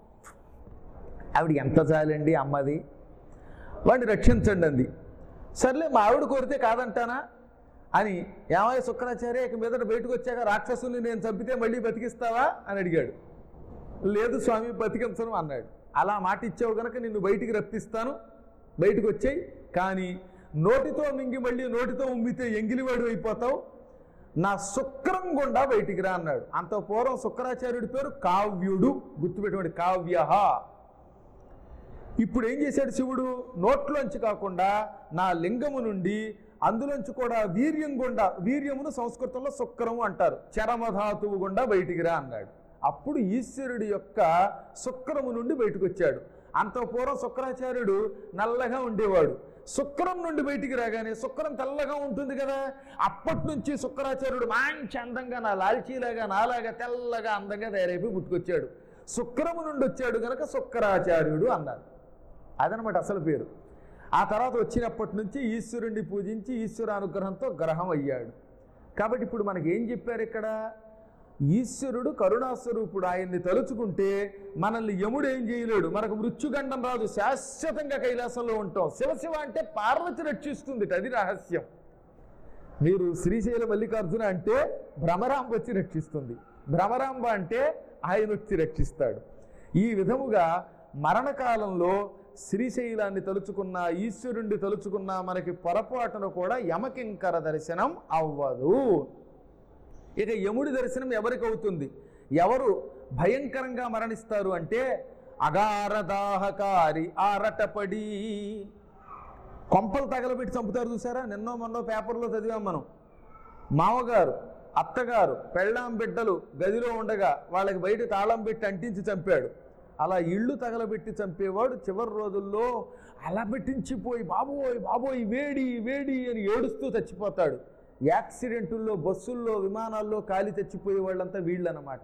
ఆవిడ ఎంత చాలండి అమ్మది వాడిని రక్షించండి అంది సర్లే మా ఆవిడ కోరితే కాదంటానా అని ఏమయ్య శుక్రాచార్య ఇక మీదట బయటకు వచ్చాక రాక్షసుల్ని నేను చంపితే మళ్ళీ బతికిస్తావా అని అడిగాడు లేదు స్వామి బతికించను అన్నాడు అలా మాట ఇచ్చావు గనక నిన్ను బయటికి రప్పిస్తాను బయటకు వచ్చాయి కానీ నోటితో మింగి మళ్ళీ నోటితో ఉమ్మితే ఎంగిలివాడు అయిపోతావు నా శుక్రం గుండా బయటికి రా అన్నాడు అంత పూర్వం శుక్రాచార్యుడి పేరు కావ్యుడు గుర్తుపెట్టుకోండి కావ్య ఇప్పుడు ఏం చేశాడు శివుడు నోట్లోంచి కాకుండా నా లింగము నుండి అందులోంచి కూడా వీర్యం గుండా వీర్యమును సంస్కృతంలో శుక్రము అంటారు చరమధాతువు గుండా బయటికి రా అన్నాడు అప్పుడు ఈశ్వరుడి యొక్క శుక్రము నుండి బయటకు వచ్చాడు అంత పూర్వం శుక్రాచార్యుడు నల్లగా ఉండేవాడు శుక్రం నుండి బయటికి రాగానే శుక్రం తెల్లగా ఉంటుంది కదా అప్పటి నుంచి శుక్రాచార్యుడు మంచి అందంగా నా లాల్చీలాగా నాలాగా తెల్లగా అందంగా తయారైపోయి పుట్టుకొచ్చాడు శుక్రము నుండి వచ్చాడు గనక శుక్రాచార్యుడు అన్నారు అదనమాట అసలు పేరు ఆ తర్వాత వచ్చినప్పటి నుంచి ఈశ్వరుణ్ణి పూజించి ఈశ్వర అనుగ్రహంతో గ్రహం అయ్యాడు కాబట్టి ఇప్పుడు మనకి ఏం చెప్పారు ఇక్కడ ఈశ్వరుడు కరుణాస్వరూపుడు ఆయన్ని తలుచుకుంటే మనల్ని యముడు ఏం చేయలేడు మనకు మృత్యుగండం రాదు శాశ్వతంగా కైలాసంలో ఉంటాం శివశివ అంటే పార్వతి రక్షిస్తుంది అది రహస్యం మీరు శ్రీశైల మల్లికార్జున అంటే భ్రమరాంబ వచ్చి రక్షిస్తుంది భ్రమరాంబ అంటే ఆయన వచ్చి రక్షిస్తాడు ఈ విధముగా మరణకాలంలో శ్రీశైలాన్ని తలుచుకున్న ఈశ్వరుణ్ణి తలుచుకున్న మనకి పొరపాటున కూడా యమకింకర దర్శనం అవ్వదు ఇక యముడి దర్శనం ఎవరికి అవుతుంది ఎవరు భయంకరంగా మరణిస్తారు అంటే అగారదాహకారి ఆరటపడి కొంపలు తగలబెట్టి చంపుతారు చూసారా నిన్నో మొన్నో పేపర్లో చదివాం మనం మామగారు అత్తగారు పెళ్ళాం బిడ్డలు గదిలో ఉండగా వాళ్ళకి బయట తాళం పెట్టి అంటించి చంపాడు అలా ఇళ్ళు తగలబెట్టి చంపేవాడు చివరి రోజుల్లో అలా పెట్టించిపోయి బాబోయ్ బాబోయ్ వేడి వేడి అని ఏడుస్తూ చచ్చిపోతాడు యాక్సిడెంటుల్లో బస్సుల్లో విమానాల్లో కాలి చచ్చిపోయే వాళ్ళంతా వీళ్ళనమాట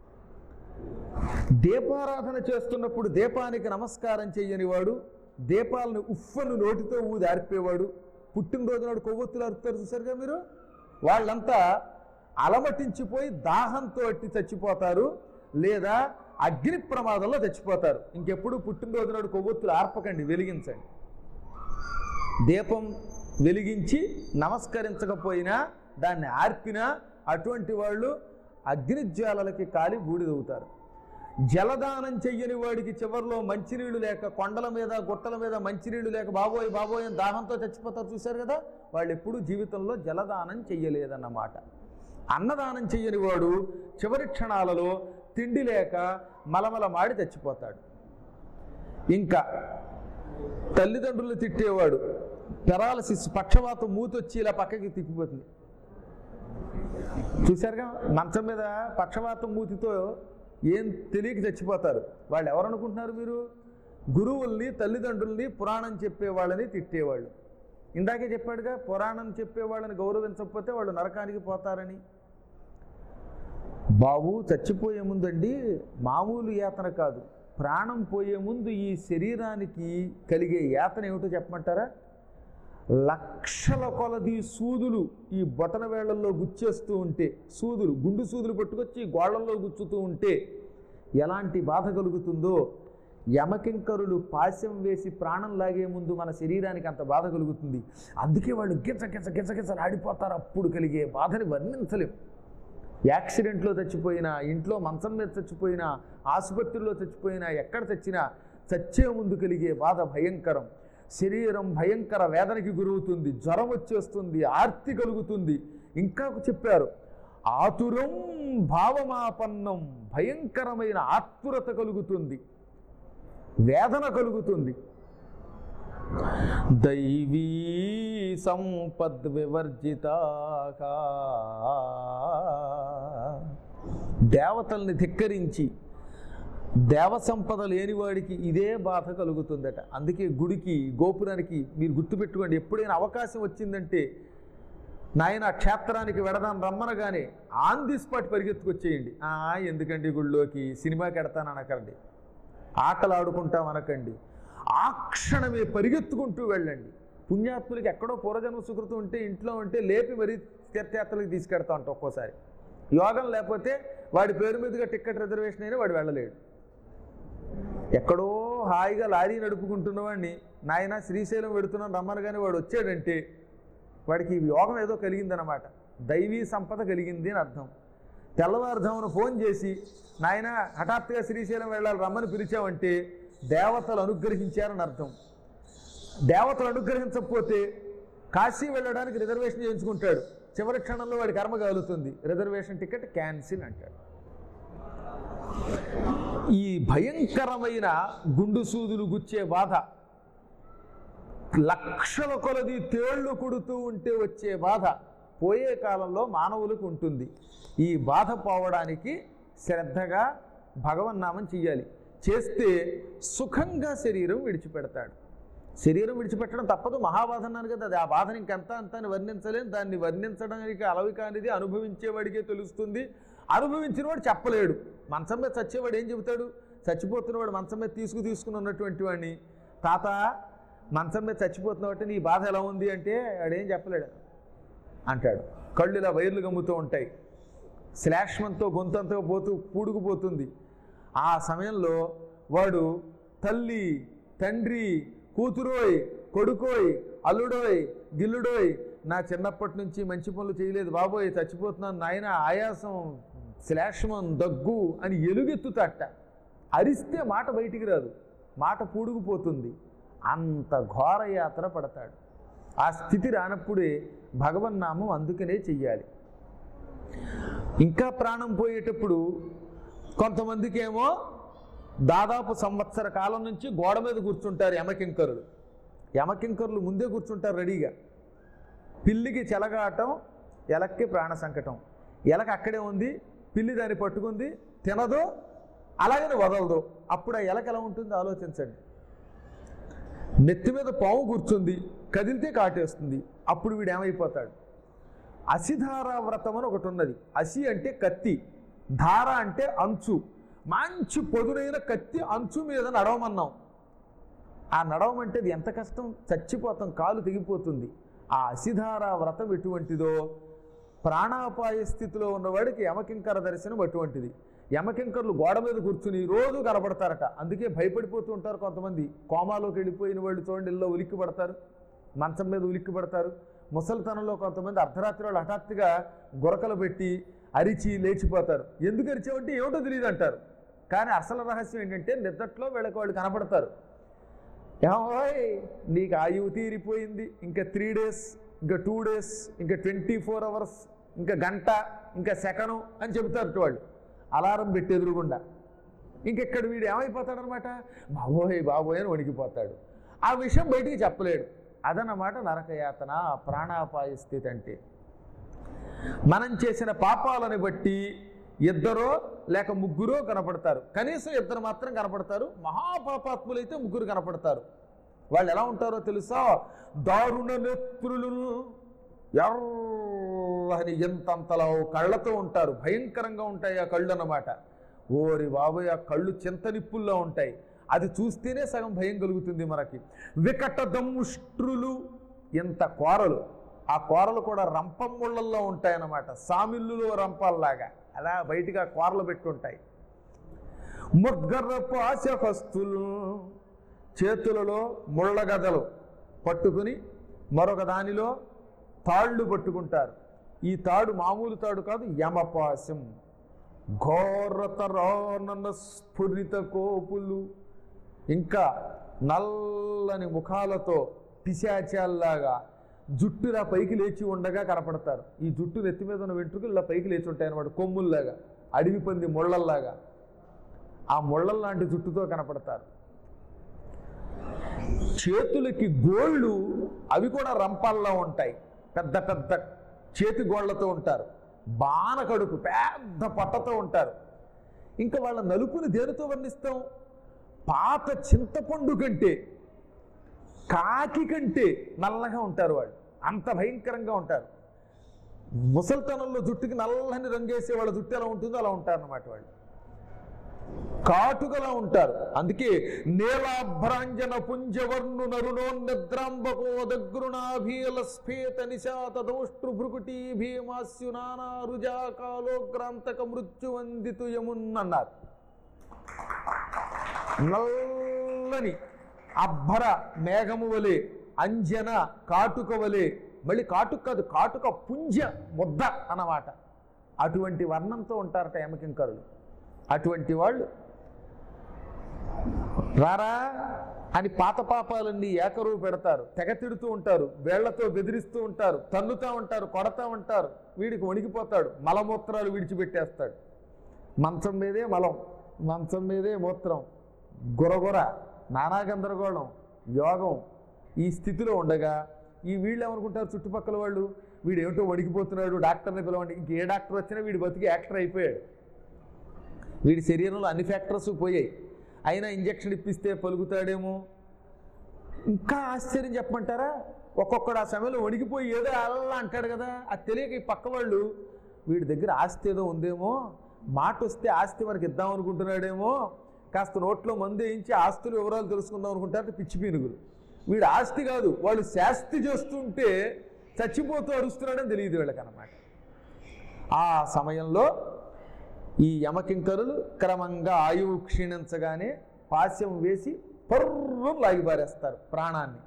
దీపారాధన చేస్తున్నప్పుడు దీపానికి నమస్కారం చెయ్యని వాడు దీపాలను ఉఫ్ఫను నోటితో ఊది ఆర్పేవాడు పుట్టినరోజు నాడు కొవ్వొత్తులు అరుపుతారు చూసారుగా మీరు వాళ్ళంతా అలమటించిపోయి దాహంతో అట్టి చచ్చిపోతారు లేదా అగ్ని ప్రమాదంలో చచ్చిపోతారు ఇంకెప్పుడు పుట్టినరోజు నాడు కొవ్వొత్తులు ఆర్పకండి వెలిగించండి దీపం వెలిగించి నమస్కరించకపోయినా దాన్ని ఆర్పినా అటువంటి వాళ్ళు అగ్నిజ్వాలలకి కాలి బూడిదవుతారు జలదానం చెయ్యని వాడికి చివరిలో మంచినీళ్లు లేక కొండల మీద గుట్టల మీద మంచినీళ్లు లేక బాబోయ్ బాబోయ్ అని దాహంతో చచ్చిపోతారు చూశారు కదా వాళ్ళు ఎప్పుడూ జీవితంలో జలదానం చెయ్యలేదన్నమాట అన్నదానం చెయ్యని వాడు చివరి క్షణాలలో తిండి లేక మలమల మాడి చచ్చిపోతాడు ఇంకా తల్లిదండ్రులు తిట్టేవాడు పెరాలసిస్ పక్షవాతం మూతొచ్చి ఇలా పక్కకి తిప్పిపోతుంది చూశారుగా మంచం మీద పక్షవాతం మూతితో ఏం తెలియక చచ్చిపోతారు వాళ్ళు ఎవరనుకుంటున్నారు మీరు గురువుల్ని తల్లిదండ్రుల్ని పురాణం చెప్పేవాళ్ళని తిట్టేవాళ్ళు ఇందాకే చెప్పాడుగా పురాణం చెప్పే వాళ్ళని గౌరవించకపోతే వాళ్ళు నరకానికి పోతారని బాబు చచ్చిపోయే ముందండి మామూలు యాతన కాదు ప్రాణం పోయే ముందు ఈ శరీరానికి కలిగే యాతన ఏమిటో చెప్పమంటారా లక్షల కొలది సూదులు ఈ బొటన వేళ్లలో గుచ్చేస్తూ ఉంటే సూదులు గుండు సూదులు పట్టుకొచ్చి గోళ్లలో గుచ్చుతూ ఉంటే ఎలాంటి బాధ కలుగుతుందో యమకింకరులు పాశం వేసి ప్రాణం లాగే ముందు మన శరీరానికి అంత బాధ కలుగుతుంది అందుకే వాళ్ళు గిచ్చ గిచ్చ గిచ్చ గిచ్చ ఆడిపోతారు అప్పుడు కలిగే బాధని వర్ణించలేం యాక్సిడెంట్లో చచ్చిపోయినా ఇంట్లో మంచం మీద చచ్చిపోయినా ఆసుపత్రిలో చచ్చిపోయినా ఎక్కడ చచ్చినా చచ్చే ముందు కలిగే బాధ భయంకరం శరీరం భయంకర వేదనకి గురవుతుంది జ్వరం వచ్చేస్తుంది ఆర్తి కలుగుతుంది ఇంకా చెప్పారు ఆతురం భావమాపన్నం భయంకరమైన ఆతురత కలుగుతుంది వేదన కలుగుతుంది దైవీ సంపద్ వివర్జితాకా దేవతల్ని ధిక్కరించి దేవ సంపద లేనివాడికి ఇదే బాధ కలుగుతుందట అందుకే గుడికి గోపురానికి మీరు గుర్తుపెట్టుకోండి ఎప్పుడైనా అవకాశం వచ్చిందంటే నాయన క్షేత్రానికి వెడదాం రమ్మనగానే ఆన్ ది స్పాట్ పరిగెత్తుకొచ్చేయండి "ఆ, ఎందుకండి గుళ్ళోకి సినిమాకి ఎడతాను అనకండి ఆటలు ఆడుకుంటాం అనకండి ఆ క్షణమే పరిగెత్తుకుంటూ వెళ్ళండి పుణ్యాత్ములకి ఎక్కడో పూర్వజన్మ సుకృతం ఉంటే ఇంట్లో ఉంటే లేపి మరీ తీర్థయాత్రలకు తీసుకెడతా ఉంటాం ఒక్కోసారి యోగం లేకపోతే వాడి పేరు మీదుగా టికెట్ రిజర్వేషన్ అయినా వాడు వెళ్ళలేడు ఎక్కడో హాయిగా లారీ నడుపుకుంటున్న వాడిని నాయన శ్రీశైలం పెడుతున్నాను రమ్మనగానే వాడు వచ్చాడంటే వాడికి ఈ యోగం ఏదో కలిగిందనమాట దైవీ సంపద కలిగింది అని అర్థం తెల్లవారుజామున ఫోన్ చేసి నాయన హఠాత్తుగా శ్రీశైలం వెళ్ళాలి రమ్మని పిలిచామంటే దేవతలు అనుగ్రహించారని అర్థం దేవతలు అనుగ్రహించకపోతే కాశీ వెళ్ళడానికి రిజర్వేషన్ చేయించుకుంటాడు చివరి క్షణంలో వాడి కర్మ కలుగుతుంది రిజర్వేషన్ టికెట్ క్యాన్సిల్ అంటాడు ఈ భయంకరమైన గుండు సూదులు గుచ్చే బాధ లక్షల కొలది తేళ్లు కొడుతూ ఉంటే వచ్చే బాధ పోయే కాలంలో మానవులకు ఉంటుంది ఈ బాధ పోవడానికి శ్రద్ధగా భగవన్నామం చెయ్యాలి చేస్తే సుఖంగా శరీరం విడిచిపెడతాడు శరీరం విడిచిపెట్టడం తప్పదు మహాబాధ అన్నాను కదా అది ఆ బాధని ఇంకెంత అంత అని వర్ణించలేం దాన్ని వర్ణించడానికి అలవి కానిది అనుభవించేవాడికే తెలుస్తుంది అనుభవించినవాడు చెప్పలేడు మంచం మీద చచ్చేవాడు ఏం చెబుతాడు చచ్చిపోతున్నవాడు మంచం మీద తీసుకు తీసుకుని ఉన్నటువంటి వాడిని తాత మంచం మీద చచ్చిపోతున్నావు నీ బాధ ఎలా ఉంది అంటే ఆడేం చెప్పలేడు అంటాడు కళ్ళు ఇలా వైర్లు గమ్ముతూ ఉంటాయి శ్లాష్మంతో గొంతంతో పోతూ పూడుకుపోతుంది ఆ సమయంలో వాడు తల్లి తండ్రి కూతురోయ్ కొడుకోయ్ అల్లుడోయ్ గిల్లుడోయ్ నా చిన్నప్పటి నుంచి మంచి పనులు చేయలేదు బాబోయ్ చచ్చిపోతున్నాను నాయన ఆయాసం శ్లాష్మం దగ్గు అని ఎలుగెత్తుతట అరిస్తే మాట బయటికి రాదు మాట పూడుకుపోతుంది అంత ఘోర యాత్ర పడతాడు ఆ స్థితి రానప్పుడే భగవన్నామం అందుకనే చెయ్యాలి ఇంకా ప్రాణం పోయేటప్పుడు కొంతమందికి ఏమో దాదాపు సంవత్సర కాలం నుంచి గోడ మీద కూర్చుంటారు యమకింకరులు యమకింకరులు ముందే కూర్చుంటారు రెడీగా పిల్లికి చెలగాటం ఎలక్కి ప్రాణ సంకటం ఎలక అక్కడే ఉంది పిల్లి దాన్ని పట్టుకుంది తినదు అలాగని వదలదు అప్పుడు ఆ ఎలక ఎలా ఉంటుందో ఆలోచించండి నెత్తి మీద పాము కూర్చుంది కదిలితే కాటేస్తుంది అప్పుడు వీడు ఏమైపోతాడు అసిధార వ్రతం అని ఒకటి ఉన్నది అసి అంటే కత్తి ధార అంటే అంచు మంచి పొదునైన కత్తి అంచు మీద నడవమన్నాం ఆ నడవమంటే అది ఎంత కష్టం చచ్చిపోతాం కాలు తెగిపోతుంది ఆ అసిధార వ్రతం ఎటువంటిదో ప్రాణాపాయ స్థితిలో ఉన్నవాడికి యమకింకర దర్శనం అటువంటిది యమకింకర్లు గోడ మీద కూర్చుని రోజు కనపడతారట అందుకే భయపడిపోతూ ఉంటారు కొంతమంది కోమాలోకి వెళ్ళిపోయిన వాళ్ళు చూడండి ఇల్లో ఉలిక్కి పడతారు మంచం మీద ఉలిక్కి పడతారు ముసలితనంలో కొంతమంది అర్ధరాత్రి వాళ్ళు హఠాత్తుగా గురకలు పెట్టి అరిచి లేచిపోతారు ఎందుకు అరిచావంటే ఏమిటో తెలియదు అంటారు కానీ అసలు రహస్యం ఏంటంటే నిద్దట్లో వీళ్ళకి వాళ్ళు కనపడతారు ఏమోయ్ నీకు ఆయువు తీరిపోయింది ఇంకా త్రీ డేస్ ఇంకా టూ డేస్ ఇంకా ట్వంటీ ఫోర్ అవర్స్ ఇంకా గంట ఇంకా సెకను అని చెబుతారు వాళ్ళు అలారం పెట్టి ఎదురుగుండా ఇంకెక్కడ వీడు ఏమైపోతాడనమాట బాబోయ్ బాబోయ్ అని వణికిపోతాడు ఆ విషయం బయటికి చెప్పలేడు అదనమాట నరకయాతన ప్రాణాపాయ స్థితి అంటే మనం చేసిన పాపాలని బట్టి ఇద్దరో లేక ముగ్గురో కనపడతారు కనీసం ఇద్దరు మాత్రం కనపడతారు మహాపాపాత్ములైతే ముగ్గురు కనపడతారు వాళ్ళు ఎలా ఉంటారో తెలుసా దారుణ నేత్రులు ఎర్రని ఎంతంతలా కళ్ళతో ఉంటారు భయంకరంగా ఉంటాయి ఆ కళ్ళు అన్నమాట ఓరి బాబోయ్ ఆ కళ్ళు చింతనిప్పుల్లో ఉంటాయి అది చూస్తేనే సగం భయం కలుగుతుంది మనకి వికట దమ్ముష్ట్రులు ఎంత కోరలు ఆ కోరలు కూడా రంపం ముళ్ళల్లో ఉంటాయన్నమాట సామిల్లులో రంపాల్లాగా అలా బయటికి ఆ కోరలు పెట్టుంటాయి ముగ్గర్ర పాశహస్తులు చేతులలో ముళ్ళ గదలు పట్టుకుని మరొక దానిలో తాళ్ళు పట్టుకుంటారు ఈ తాడు మామూలు తాడు కాదు యమపాశం ఘోరతరానన స్ఫురిత కోపులు ఇంకా నల్లని ముఖాలతో పిశాచాల్లాగా జుట్టులా పైకి లేచి ఉండగా కనపడతారు ఈ జుట్టు నెత్తి మీద ఉన్న వెంట్రుకలు ఇలా పైకి లేచి ఉంటాయి అనమాట కొమ్ముల్లాగా అడవి పంది ముళ్ళల్లాగా ఆ ముళ్ళల్ లాంటి జుట్టుతో కనపడతారు చేతులకి గోళ్ళు అవి కూడా రంపాల్లో ఉంటాయి పెద్ద పెద్ద చేతి గోళ్లతో ఉంటారు బాన కడుపు పెద్ద పట్టతో ఉంటారు ఇంకా వాళ్ళ నలుపుని దేనితో వర్ణిస్తాం పాత చింతపండు కంటే కాకి కంటే నల్లగా ఉంటారు వాళ్ళు అంత భయంకరంగా ఉంటారు ముసల్తనంలో జుట్టుకి నల్లని రంగేసే వాళ్ళ జుట్టు ఎలా ఉంటుందో అలా ఉంటారు అన్నమాట వాళ్ళు కాటుకలా ఉంటారు అందుకే నీలాభ్రాంజన పుంజవర్ణు నరుణోన్నిద్రాంబకో దగ్గరుణాభీల స్ఫేత నిశాత దోష్ట్రు భృకుటీ భీమాస్యు నానా రుజా కాలోగ్రాంతక మృత్యువందితు యమున్నన్నారు నల్లని అబ్బర మేఘము వలె అంజన కాటుక వలె మళ్ళీ కాటుక కాదు కాటుక పుంజ ముద్ద అన్నమాట అటువంటి వర్ణంతో ఉంటారట యమకింకరులు అటువంటి వాళ్ళు రారా అని పాత పాపాలన్నీ ఏకరువు పెడతారు తెగ తిడుతూ ఉంటారు వేళ్లతో బెదిరిస్తూ ఉంటారు తన్నుతా ఉంటారు కొడతా ఉంటారు వీడికి వణికిపోతాడు మలమూత్రాలు విడిచిపెట్టేస్తాడు మంచం మీదే మలం మంచం మీదే మూత్రం గురగుర నానా గందరగోళం యోగం ఈ స్థితిలో ఉండగా ఈ వీళ్ళు ఏమనుకుంటారు చుట్టుపక్కల వాళ్ళు వీడు ఏమిటో వణికిపోతున్నాడు డాక్టర్ని పిలవండి ఇంక ఏ డాక్టర్ వచ్చినా వీడి బతికి యాక్టర్ అయిపోయాడు వీడి శరీరంలో అన్ని ఫ్యాక్టర్స్ పోయాయి అయినా ఇంజక్షన్ ఇప్పిస్తే పలుకుతాడేమో ఇంకా ఆశ్చర్యం చెప్పమంటారా ఒక్కొక్కడు ఆ సమయంలో వణికిపోయి ఏదో అలా అంటాడు కదా అది తెలియక ఈ పక్క వాళ్ళు వీడి దగ్గర ఆస్తి ఏదో ఉందేమో మాట వస్తే ఆస్తి మనకి ఇద్దాం అనుకుంటున్నాడేమో కాస్త నోట్లో మందు వేయించి ఆస్తుల వివరాలు తెలుసుకుందాం అనుకుంటారు పిచ్చి పీనుగులు వీడు ఆస్తి కాదు వాళ్ళు శాస్తి చేస్తుంటే చచ్చిపోతూ అరుస్తున్నాడని తెలియదు వీళ్ళకన్నమాట ఆ సమయంలో ఈ యమకింకరులు క్రమంగా ఆయువు క్షీణించగానే పాస్యం వేసి పర్రు లాగిపారేస్తారు ప్రాణాన్ని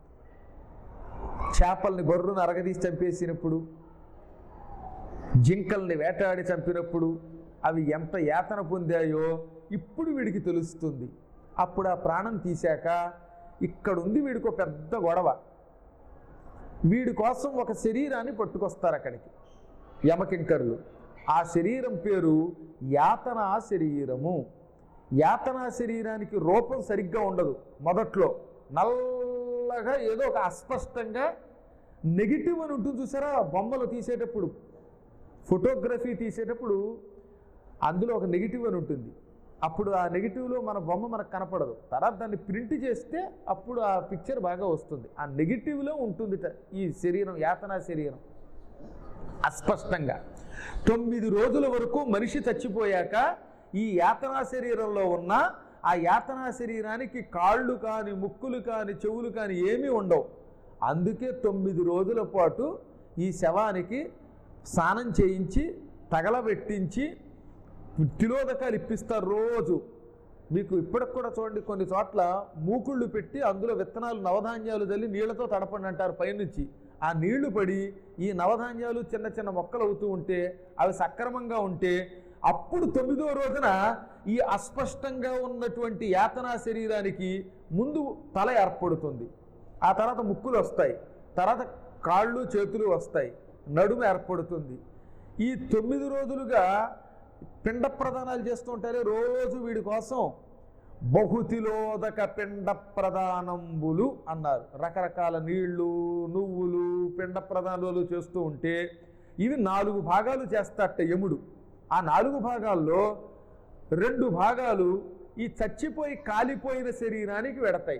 చేపల్ని గొర్రును అరగదీసి చంపేసినప్పుడు జింకల్ని వేటాడి చంపినప్పుడు అవి ఎంత యాతన పొందాయో ఇప్పుడు వీడికి తెలుస్తుంది అప్పుడు ఆ ప్రాణం తీశాక ఇక్కడుంది వీడికి ఒక పెద్ద గొడవ వీడి కోసం ఒక శరీరాన్ని పట్టుకొస్తారు అక్కడికి యమకింకరులు ఆ శరీరం పేరు యాతనా శరీరము యాతనా శరీరానికి రూపం సరిగ్గా ఉండదు మొదట్లో నల్లగా ఏదో ఒక అస్పష్టంగా నెగిటివ్ అని ఉంటుంది చూసారా బొమ్మలు తీసేటప్పుడు ఫోటోగ్రఫీ తీసేటప్పుడు అందులో ఒక నెగిటివ్ అని ఉంటుంది అప్పుడు ఆ నెగిటివ్లో మన బొమ్మ మనకు కనపడదు తర్వాత దాన్ని ప్రింట్ చేస్తే అప్పుడు ఆ పిక్చర్ బాగా వస్తుంది ఆ నెగిటివ్లో ఉంటుంది ఈ శరీరం యాతనా శరీరం అస్పష్టంగా తొమ్మిది రోజుల వరకు మనిషి చచ్చిపోయాక ఈ యాతనా శరీరంలో ఉన్న ఆ యాతనా శరీరానికి కాళ్ళు కాని ముక్కులు కాని చెవులు కాని ఏమీ ఉండవు అందుకే తొమ్మిది రోజుల పాటు ఈ శవానికి స్నానం చేయించి తగలబెట్టించి తిలోదకాలు ఇప్పిస్తారు రోజు మీకు ఇప్పటికి కూడా చూడండి కొన్ని చోట్ల మూకుళ్ళు పెట్టి అందులో విత్తనాలు నవధాన్యాలు చల్లి నీళ్లతో తడపండి అంటారు పైనుంచి ఆ నీళ్లు పడి ఈ నవధాన్యాలు చిన్న చిన్న మొక్కలు అవుతూ ఉంటే అవి సక్రమంగా ఉంటే అప్పుడు తొమ్మిదో రోజున ఈ అస్పష్టంగా ఉన్నటువంటి యాతనా శరీరానికి ముందు తల ఏర్పడుతుంది ఆ తర్వాత ముక్కులు వస్తాయి తర్వాత కాళ్ళు చేతులు వస్తాయి నడుము ఏర్పడుతుంది ఈ తొమ్మిది రోజులుగా పిండ ప్రదానాలు చేస్తూ ఉంటారే రోజు వీడి కోసం బహుతిలోదక పిండ ప్రదానంబులు అన్నారు రకరకాల నీళ్లు నువ్వులు పిండ ప్రదానాలు చేస్తూ ఉంటే ఇవి నాలుగు భాగాలు చేస్తాట యముడు ఆ నాలుగు భాగాల్లో రెండు భాగాలు ఈ చచ్చిపోయి కాలిపోయిన శరీరానికి వెడతాయి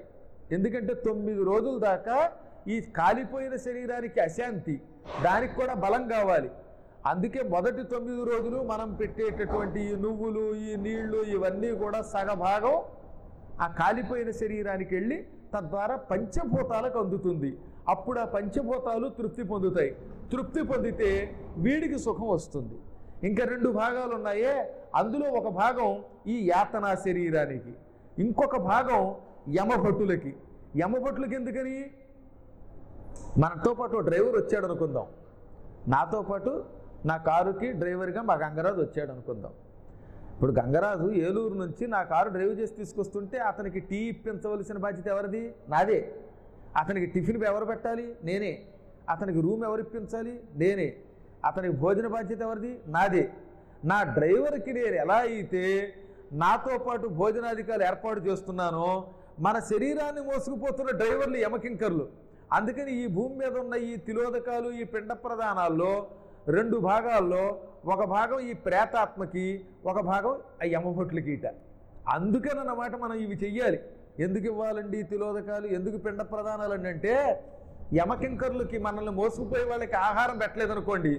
ఎందుకంటే తొమ్మిది రోజుల దాకా ఈ కాలిపోయిన శరీరానికి అశాంతి దానికి కూడా బలం కావాలి అందుకే మొదటి తొమ్మిది రోజులు మనం పెట్టేటటువంటి ఈ నువ్వులు ఈ నీళ్లు ఇవన్నీ కూడా సగభాగం ఆ కాలిపోయిన శరీరానికి వెళ్ళి తద్వారా పంచభూతాలకు అందుతుంది అప్పుడు ఆ పంచభూతాలు తృప్తి పొందుతాయి తృప్తి పొందితే వీడికి సుఖం వస్తుంది ఇంకా రెండు భాగాలు ఉన్నాయే అందులో ఒక భాగం ఈ యాతనా శరీరానికి ఇంకొక భాగం యమభటులకి యమభటులకి ఎందుకని మనతో పాటు ఓ డ్రైవర్ వచ్చాడు అనుకుందాం నాతో పాటు నా కారుకి డ్రైవర్గా మా గంగరాజు వచ్చాడు అనుకుందాం ఇప్పుడు గంగరాజు ఏలూరు నుంచి నా కారు డ్రైవ్ చేసి తీసుకొస్తుంటే అతనికి టీ ఇప్పించవలసిన బాధ్యత ఎవరిది నాదే అతనికి టిఫిన్ ఎవరు పెట్టాలి నేనే అతనికి రూమ్ ఎవరు ఇప్పించాలి నేనే అతనికి భోజన బాధ్యత ఎవరిది నాదే నా డ్రైవర్కి నేను ఎలా అయితే నాతో పాటు భోజనాధికారులు ఏర్పాటు చేస్తున్నానో మన శరీరాన్ని మోసుకుపోతున్న డ్రైవర్లు యమకింకర్లు అందుకని ఈ భూమి మీద ఉన్న ఈ తిలోదకాలు ఈ పిండ ప్రధానాల్లో రెండు భాగాల్లో ఒక భాగం ఈ ప్రేతాత్మకి ఒక భాగం ఆ యమభట్లకి ఇట అందుకనన్నమాట మనం ఇవి చెయ్యాలి ఎందుకు ఇవ్వాలండి ఈ తిలోదకాలు ఎందుకు పిండ ప్రధానాలు అని అంటే యమకింకర్లకి మనల్ని మోసుకుపోయే వాళ్ళకి ఆహారం పెట్టలేదు అనుకోండి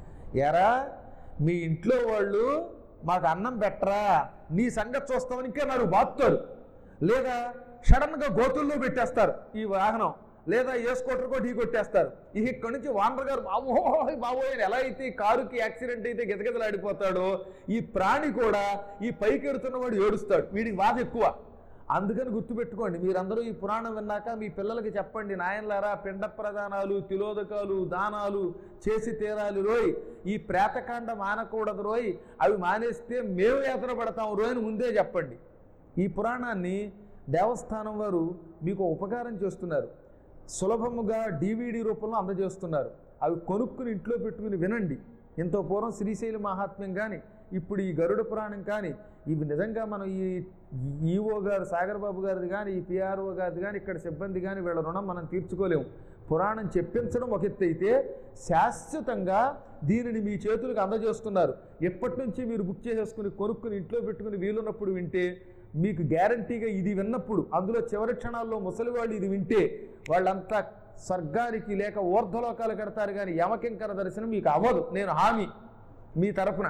ఎరా మీ ఇంట్లో వాళ్ళు మాకు అన్నం పెట్టరా నీ సంగతి చూస్తామని ఇంకా నాకు బాతుతారు లేదా సడన్గా గోతుల్లో పెట్టేస్తారు ఈ వాహనం లేదా ఏ స్కూటర్ కూడా ఢీ కొట్టేస్తారు ఇక ఇక్కడి నుంచి వానర్ గారు బాబోయ్ బాబోయ్ అని ఎలా అయితే ఈ కారుకి యాక్సిడెంట్ అయితే గిజగిజలాడిపోతాడో ఈ ప్రాణి కూడా ఈ పైకి ఎడుతున్నవాడు ఏడుస్తాడు వీడికి బాధ ఎక్కువ అందుకని గుర్తుపెట్టుకోండి మీరందరూ ఈ పురాణం విన్నాక మీ పిల్లలకి చెప్పండి నాయనలారా పిండ ప్రదానాలు తిలోదకాలు దానాలు చేసి తీరాలి రోయ్ ఈ ప్రేతకాండ మానకూడదు రోయ్ అవి మానేస్తే మేము యాతన పడతాం రోయ్ అని ముందే చెప్పండి ఈ పురాణాన్ని దేవస్థానం వారు మీకు ఉపకారం చేస్తున్నారు సులభముగా డివిడి రూపంలో అందజేస్తున్నారు అవి కొనుక్కుని ఇంట్లో పెట్టుకుని వినండి ఇంత పూర్వం శ్రీశైల మహాత్మ్యం కానీ ఇప్పుడు ఈ గరుడ పురాణం కానీ ఇవి నిజంగా మనం ఈ ఈఓ గారు సాగర్ బాబు గారిది కానీ ఈ పిఆర్ఓ గారిది కానీ ఇక్కడ సిబ్బంది కానీ వీళ్ళ రుణం మనం తీర్చుకోలేము పురాణం చెప్పించడం ఒక ఎత్తు అయితే శాశ్వతంగా దీనిని మీ చేతులకు అందజేస్తున్నారు ఎప్పటి నుంచి మీరు బుక్ చేసేసుకుని కొనుక్కుని ఇంట్లో పెట్టుకుని వీలున్నప్పుడు వింటే మీకు గ్యారంటీగా ఇది విన్నప్పుడు అందులో చివరి క్షణాల్లో ముసలి వాళ్ళు ఇది వింటే వాళ్ళంతా స్వర్గానికి లేక ఊర్ధ్వలోకాలు కడతారు కానీ యమకింకర దర్శనం మీకు అవ్వదు నేను హామీ మీ తరపున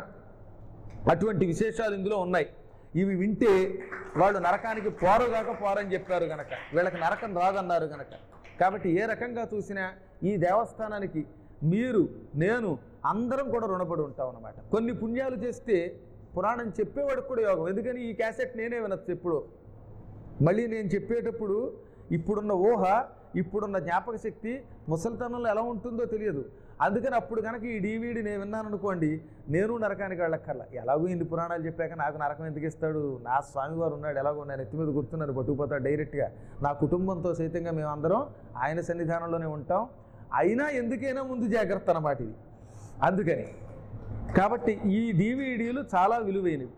అటువంటి విశేషాలు ఇందులో ఉన్నాయి ఇవి వింటే వాళ్ళు నరకానికి పోరుగాక పోరని చెప్పారు గనక వీళ్ళకి నరకం రాదన్నారు గనక కాబట్టి ఏ రకంగా చూసినా ఈ దేవస్థానానికి మీరు నేను అందరం కూడా రుణపడి ఉంటాం అన్నమాట కొన్ని పుణ్యాలు చేస్తే పురాణం చెప్పేవాడికి కూడా యోగం ఎందుకని ఈ క్యాసెట్ నేనే వినొచ్చు ఎప్పుడు మళ్ళీ నేను చెప్పేటప్పుడు ఇప్పుడున్న ఊహ ఇప్పుడున్న జ్ఞాపక శక్తి ముసలితనంలో ఎలా ఉంటుందో తెలియదు అందుకని అప్పుడు కనుక ఈ డీవీడీ నేను విన్నాను అనుకోండి నేను నరకానికి వెళ్ళక్కర్లా ఎలాగో ఇన్ని పురాణాలు చెప్పాక నాకు నరకం ఎందుకు ఇస్తాడు నా స్వామివారు ఉన్నాడు ఎలాగో నేను ఎత్తి మీద గుర్తున్నాను పట్టుకుపోతాడు డైరెక్ట్గా నా కుటుంబంతో సైతంగా మేమందరం ఆయన సన్నిధానంలోనే ఉంటాం అయినా ఎందుకైనా ముందు జాగ్రత్త అన్నమాట ఇది అందుకని కాబట్టి ఈ డివిడీలు చాలా విలువైనవి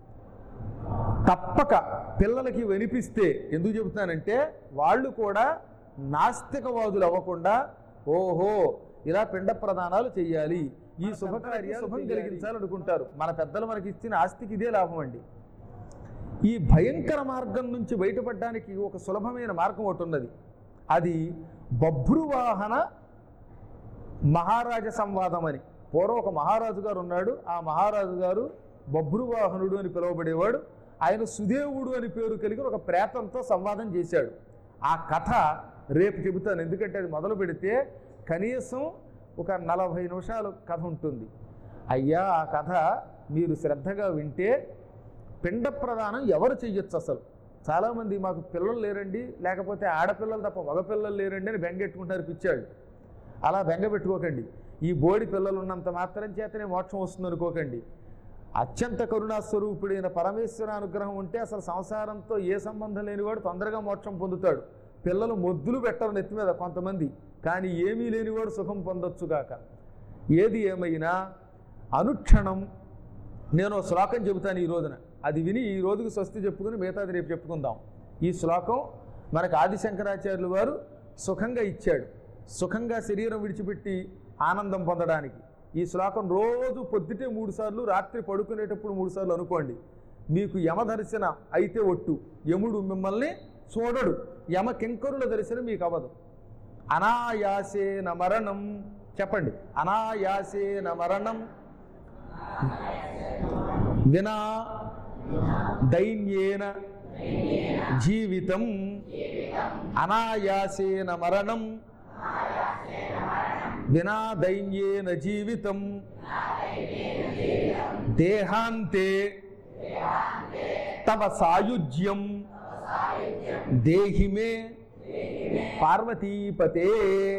తప్పక పిల్లలకి వినిపిస్తే ఎందుకు చెబుతున్నానంటే వాళ్ళు కూడా నాస్తికవాదులు అవ్వకుండా ఓహో ఇలా పిండ ప్రదానాలు చెయ్యాలి ఈ శుభకార్యాలు శుభం కలిగించాలనుకుంటారు మన పెద్దలు మనకి ఇచ్చిన ఆస్తికి ఇదే లాభం అండి ఈ భయంకర మార్గం నుంచి బయటపడడానికి ఒక సులభమైన మార్గం ఒకటి ఉన్నది అది బభ్రువాహన మహారాజ సంవాదం అని పూర్వం ఒక మహారాజు గారు ఉన్నాడు ఆ మహారాజు గారు బభ్రువాహనుడు అని పిలువబడేవాడు ఆయన సుదేవుడు అని పేరు కలిగి ఒక ప్రేతంతో సంవాదం చేశాడు ఆ కథ రేపు చెబుతాను ఎందుకంటే అది మొదలు పెడితే కనీసం ఒక నలభై నిమిషాలు కథ ఉంటుంది అయ్యా ఆ కథ మీరు శ్రద్ధగా వింటే పిండ ప్రదానం ఎవరు చెయ్యొచ్చు అసలు చాలామంది మాకు పిల్లలు లేరండి లేకపోతే ఆడపిల్లలు తప్ప మగపిల్లలు లేరండి అని బెంగెట్టుకుంటారు పిచ్చాడు అలా బెంగ పెట్టుకోకండి ఈ బోడి పిల్లలు ఉన్నంత మాత్రం చేతనే మోక్షం వస్తుంది అనుకోకండి అత్యంత కరుణాస్వరూపుడైన పరమేశ్వర అనుగ్రహం ఉంటే అసలు సంసారంతో ఏ సంబంధం లేనివాడు తొందరగా మోక్షం పొందుతాడు పిల్లలు మొద్దులు పెట్టరు నెత్తి మీద కొంతమంది కానీ ఏమీ లేనివాడు సుఖం పొందొచ్చుగాక ఏది ఏమైనా అనుక్షణం నేను ఓ శ్లోకం చెబుతాను ఈ రోజున అది విని ఈ రోజుకి స్వస్తి చెప్పుకుని మిగతాది రేపు చెప్పుకుందాం ఈ శ్లోకం మనకు ఆదిశంకరాచార్యులు వారు సుఖంగా ఇచ్చాడు సుఖంగా శరీరం విడిచిపెట్టి ఆనందం పొందడానికి ఈ శ్లోకం రోజు పొద్దుటే మూడు సార్లు రాత్రి పడుకునేటప్పుడు మూడు సార్లు అనుకోండి మీకు యమదర్శన అయితే ఒట్టు యముడు మిమ్మల్ని చూడడు యమ కింకరుల దర్శనం మీకు అవ్వదు అనాయాసేన మరణం చెప్పండి అనాయాసేన మరణం వినా దైన్యేన జీవితం అనాయాసేన మరణం వినా దైన్యేన జీవితం దేహాంతే తవ సాయుజ్యం దేహిమే పార్వతీపతే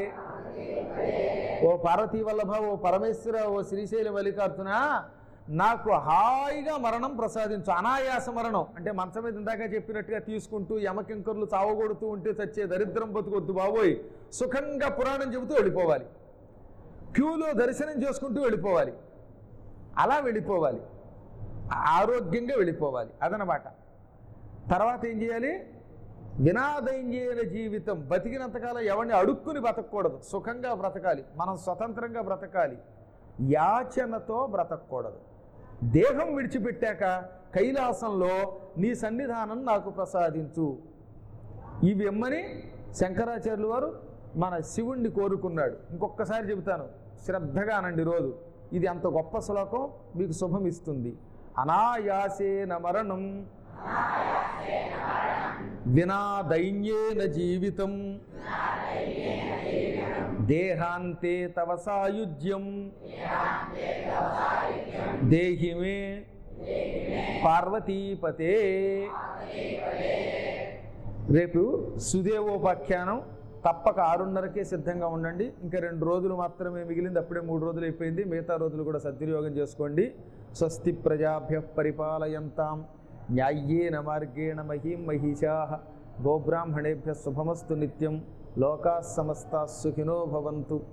ఓ పార్వతీ వల్లభ ఓ పరమేశ్వర ఓ శ్రీశైల మల్లికార్జున నాకు హాయిగా మరణం ప్రసాదించు అనాయాస మరణం అంటే మంచం మీద ఇందాక చెప్పినట్టుగా తీసుకుంటూ యమకింకర్లు చావగొడుతూ ఉంటే చచ్చే దరిద్రం బతుకొద్దు బాబోయ్ సుఖంగా పురాణం చెబుతూ వెళ్ళిపోవాలి క్యూలో దర్శనం చేసుకుంటూ వెళ్ళిపోవాలి అలా వెళ్ళిపోవాలి ఆరోగ్యంగా వెళ్ళిపోవాలి అదనమాట తర్వాత ఏం చేయాలి వినాదైన్యైన జీవితం బతికినంతకాలం ఎవరిని అడుక్కుని బ్రతకూడదు సుఖంగా బ్రతకాలి మనం స్వతంత్రంగా బ్రతకాలి యాచనతో బ్రతకూడదు దేహం విడిచిపెట్టాక కైలాసంలో నీ సన్నిధానం నాకు ప్రసాదించు ఇవి ఇమ్మని శంకరాచార్యులు వారు మన శివుణ్ణి కోరుకున్నాడు ఇంకొకసారి చెబుతాను శ్రద్ధగా అనండి రోజు ఇది అంత గొప్ప శ్లోకం మీకు శుభం ఇస్తుంది అనాయాసేన మరణం వినా దైన్యేన జీవితం దేహాంతే తవ సాయుజ్యం దేహి మే పార్వతీపతే రేపు సుదేవోపాఖ్యానం తప్పక ఆరున్నరకే సిద్ధంగా ఉండండి ఇంకా రెండు రోజులు మాత్రమే మిగిలింది అప్పుడే మూడు రోజులు అయిపోయింది మిగతా రోజులు కూడా సద్వినియోగం చేసుకోండి స్వస్తి ప్రజాభ్య పరిపాలయంతాం న్యాయ్యేన మార్గేణ మహీం మహిషా గోబ్రాహ్మణేభ్య శుభమస్తు నిత్యం లోకా సమస్తా సుఖినో భవంతు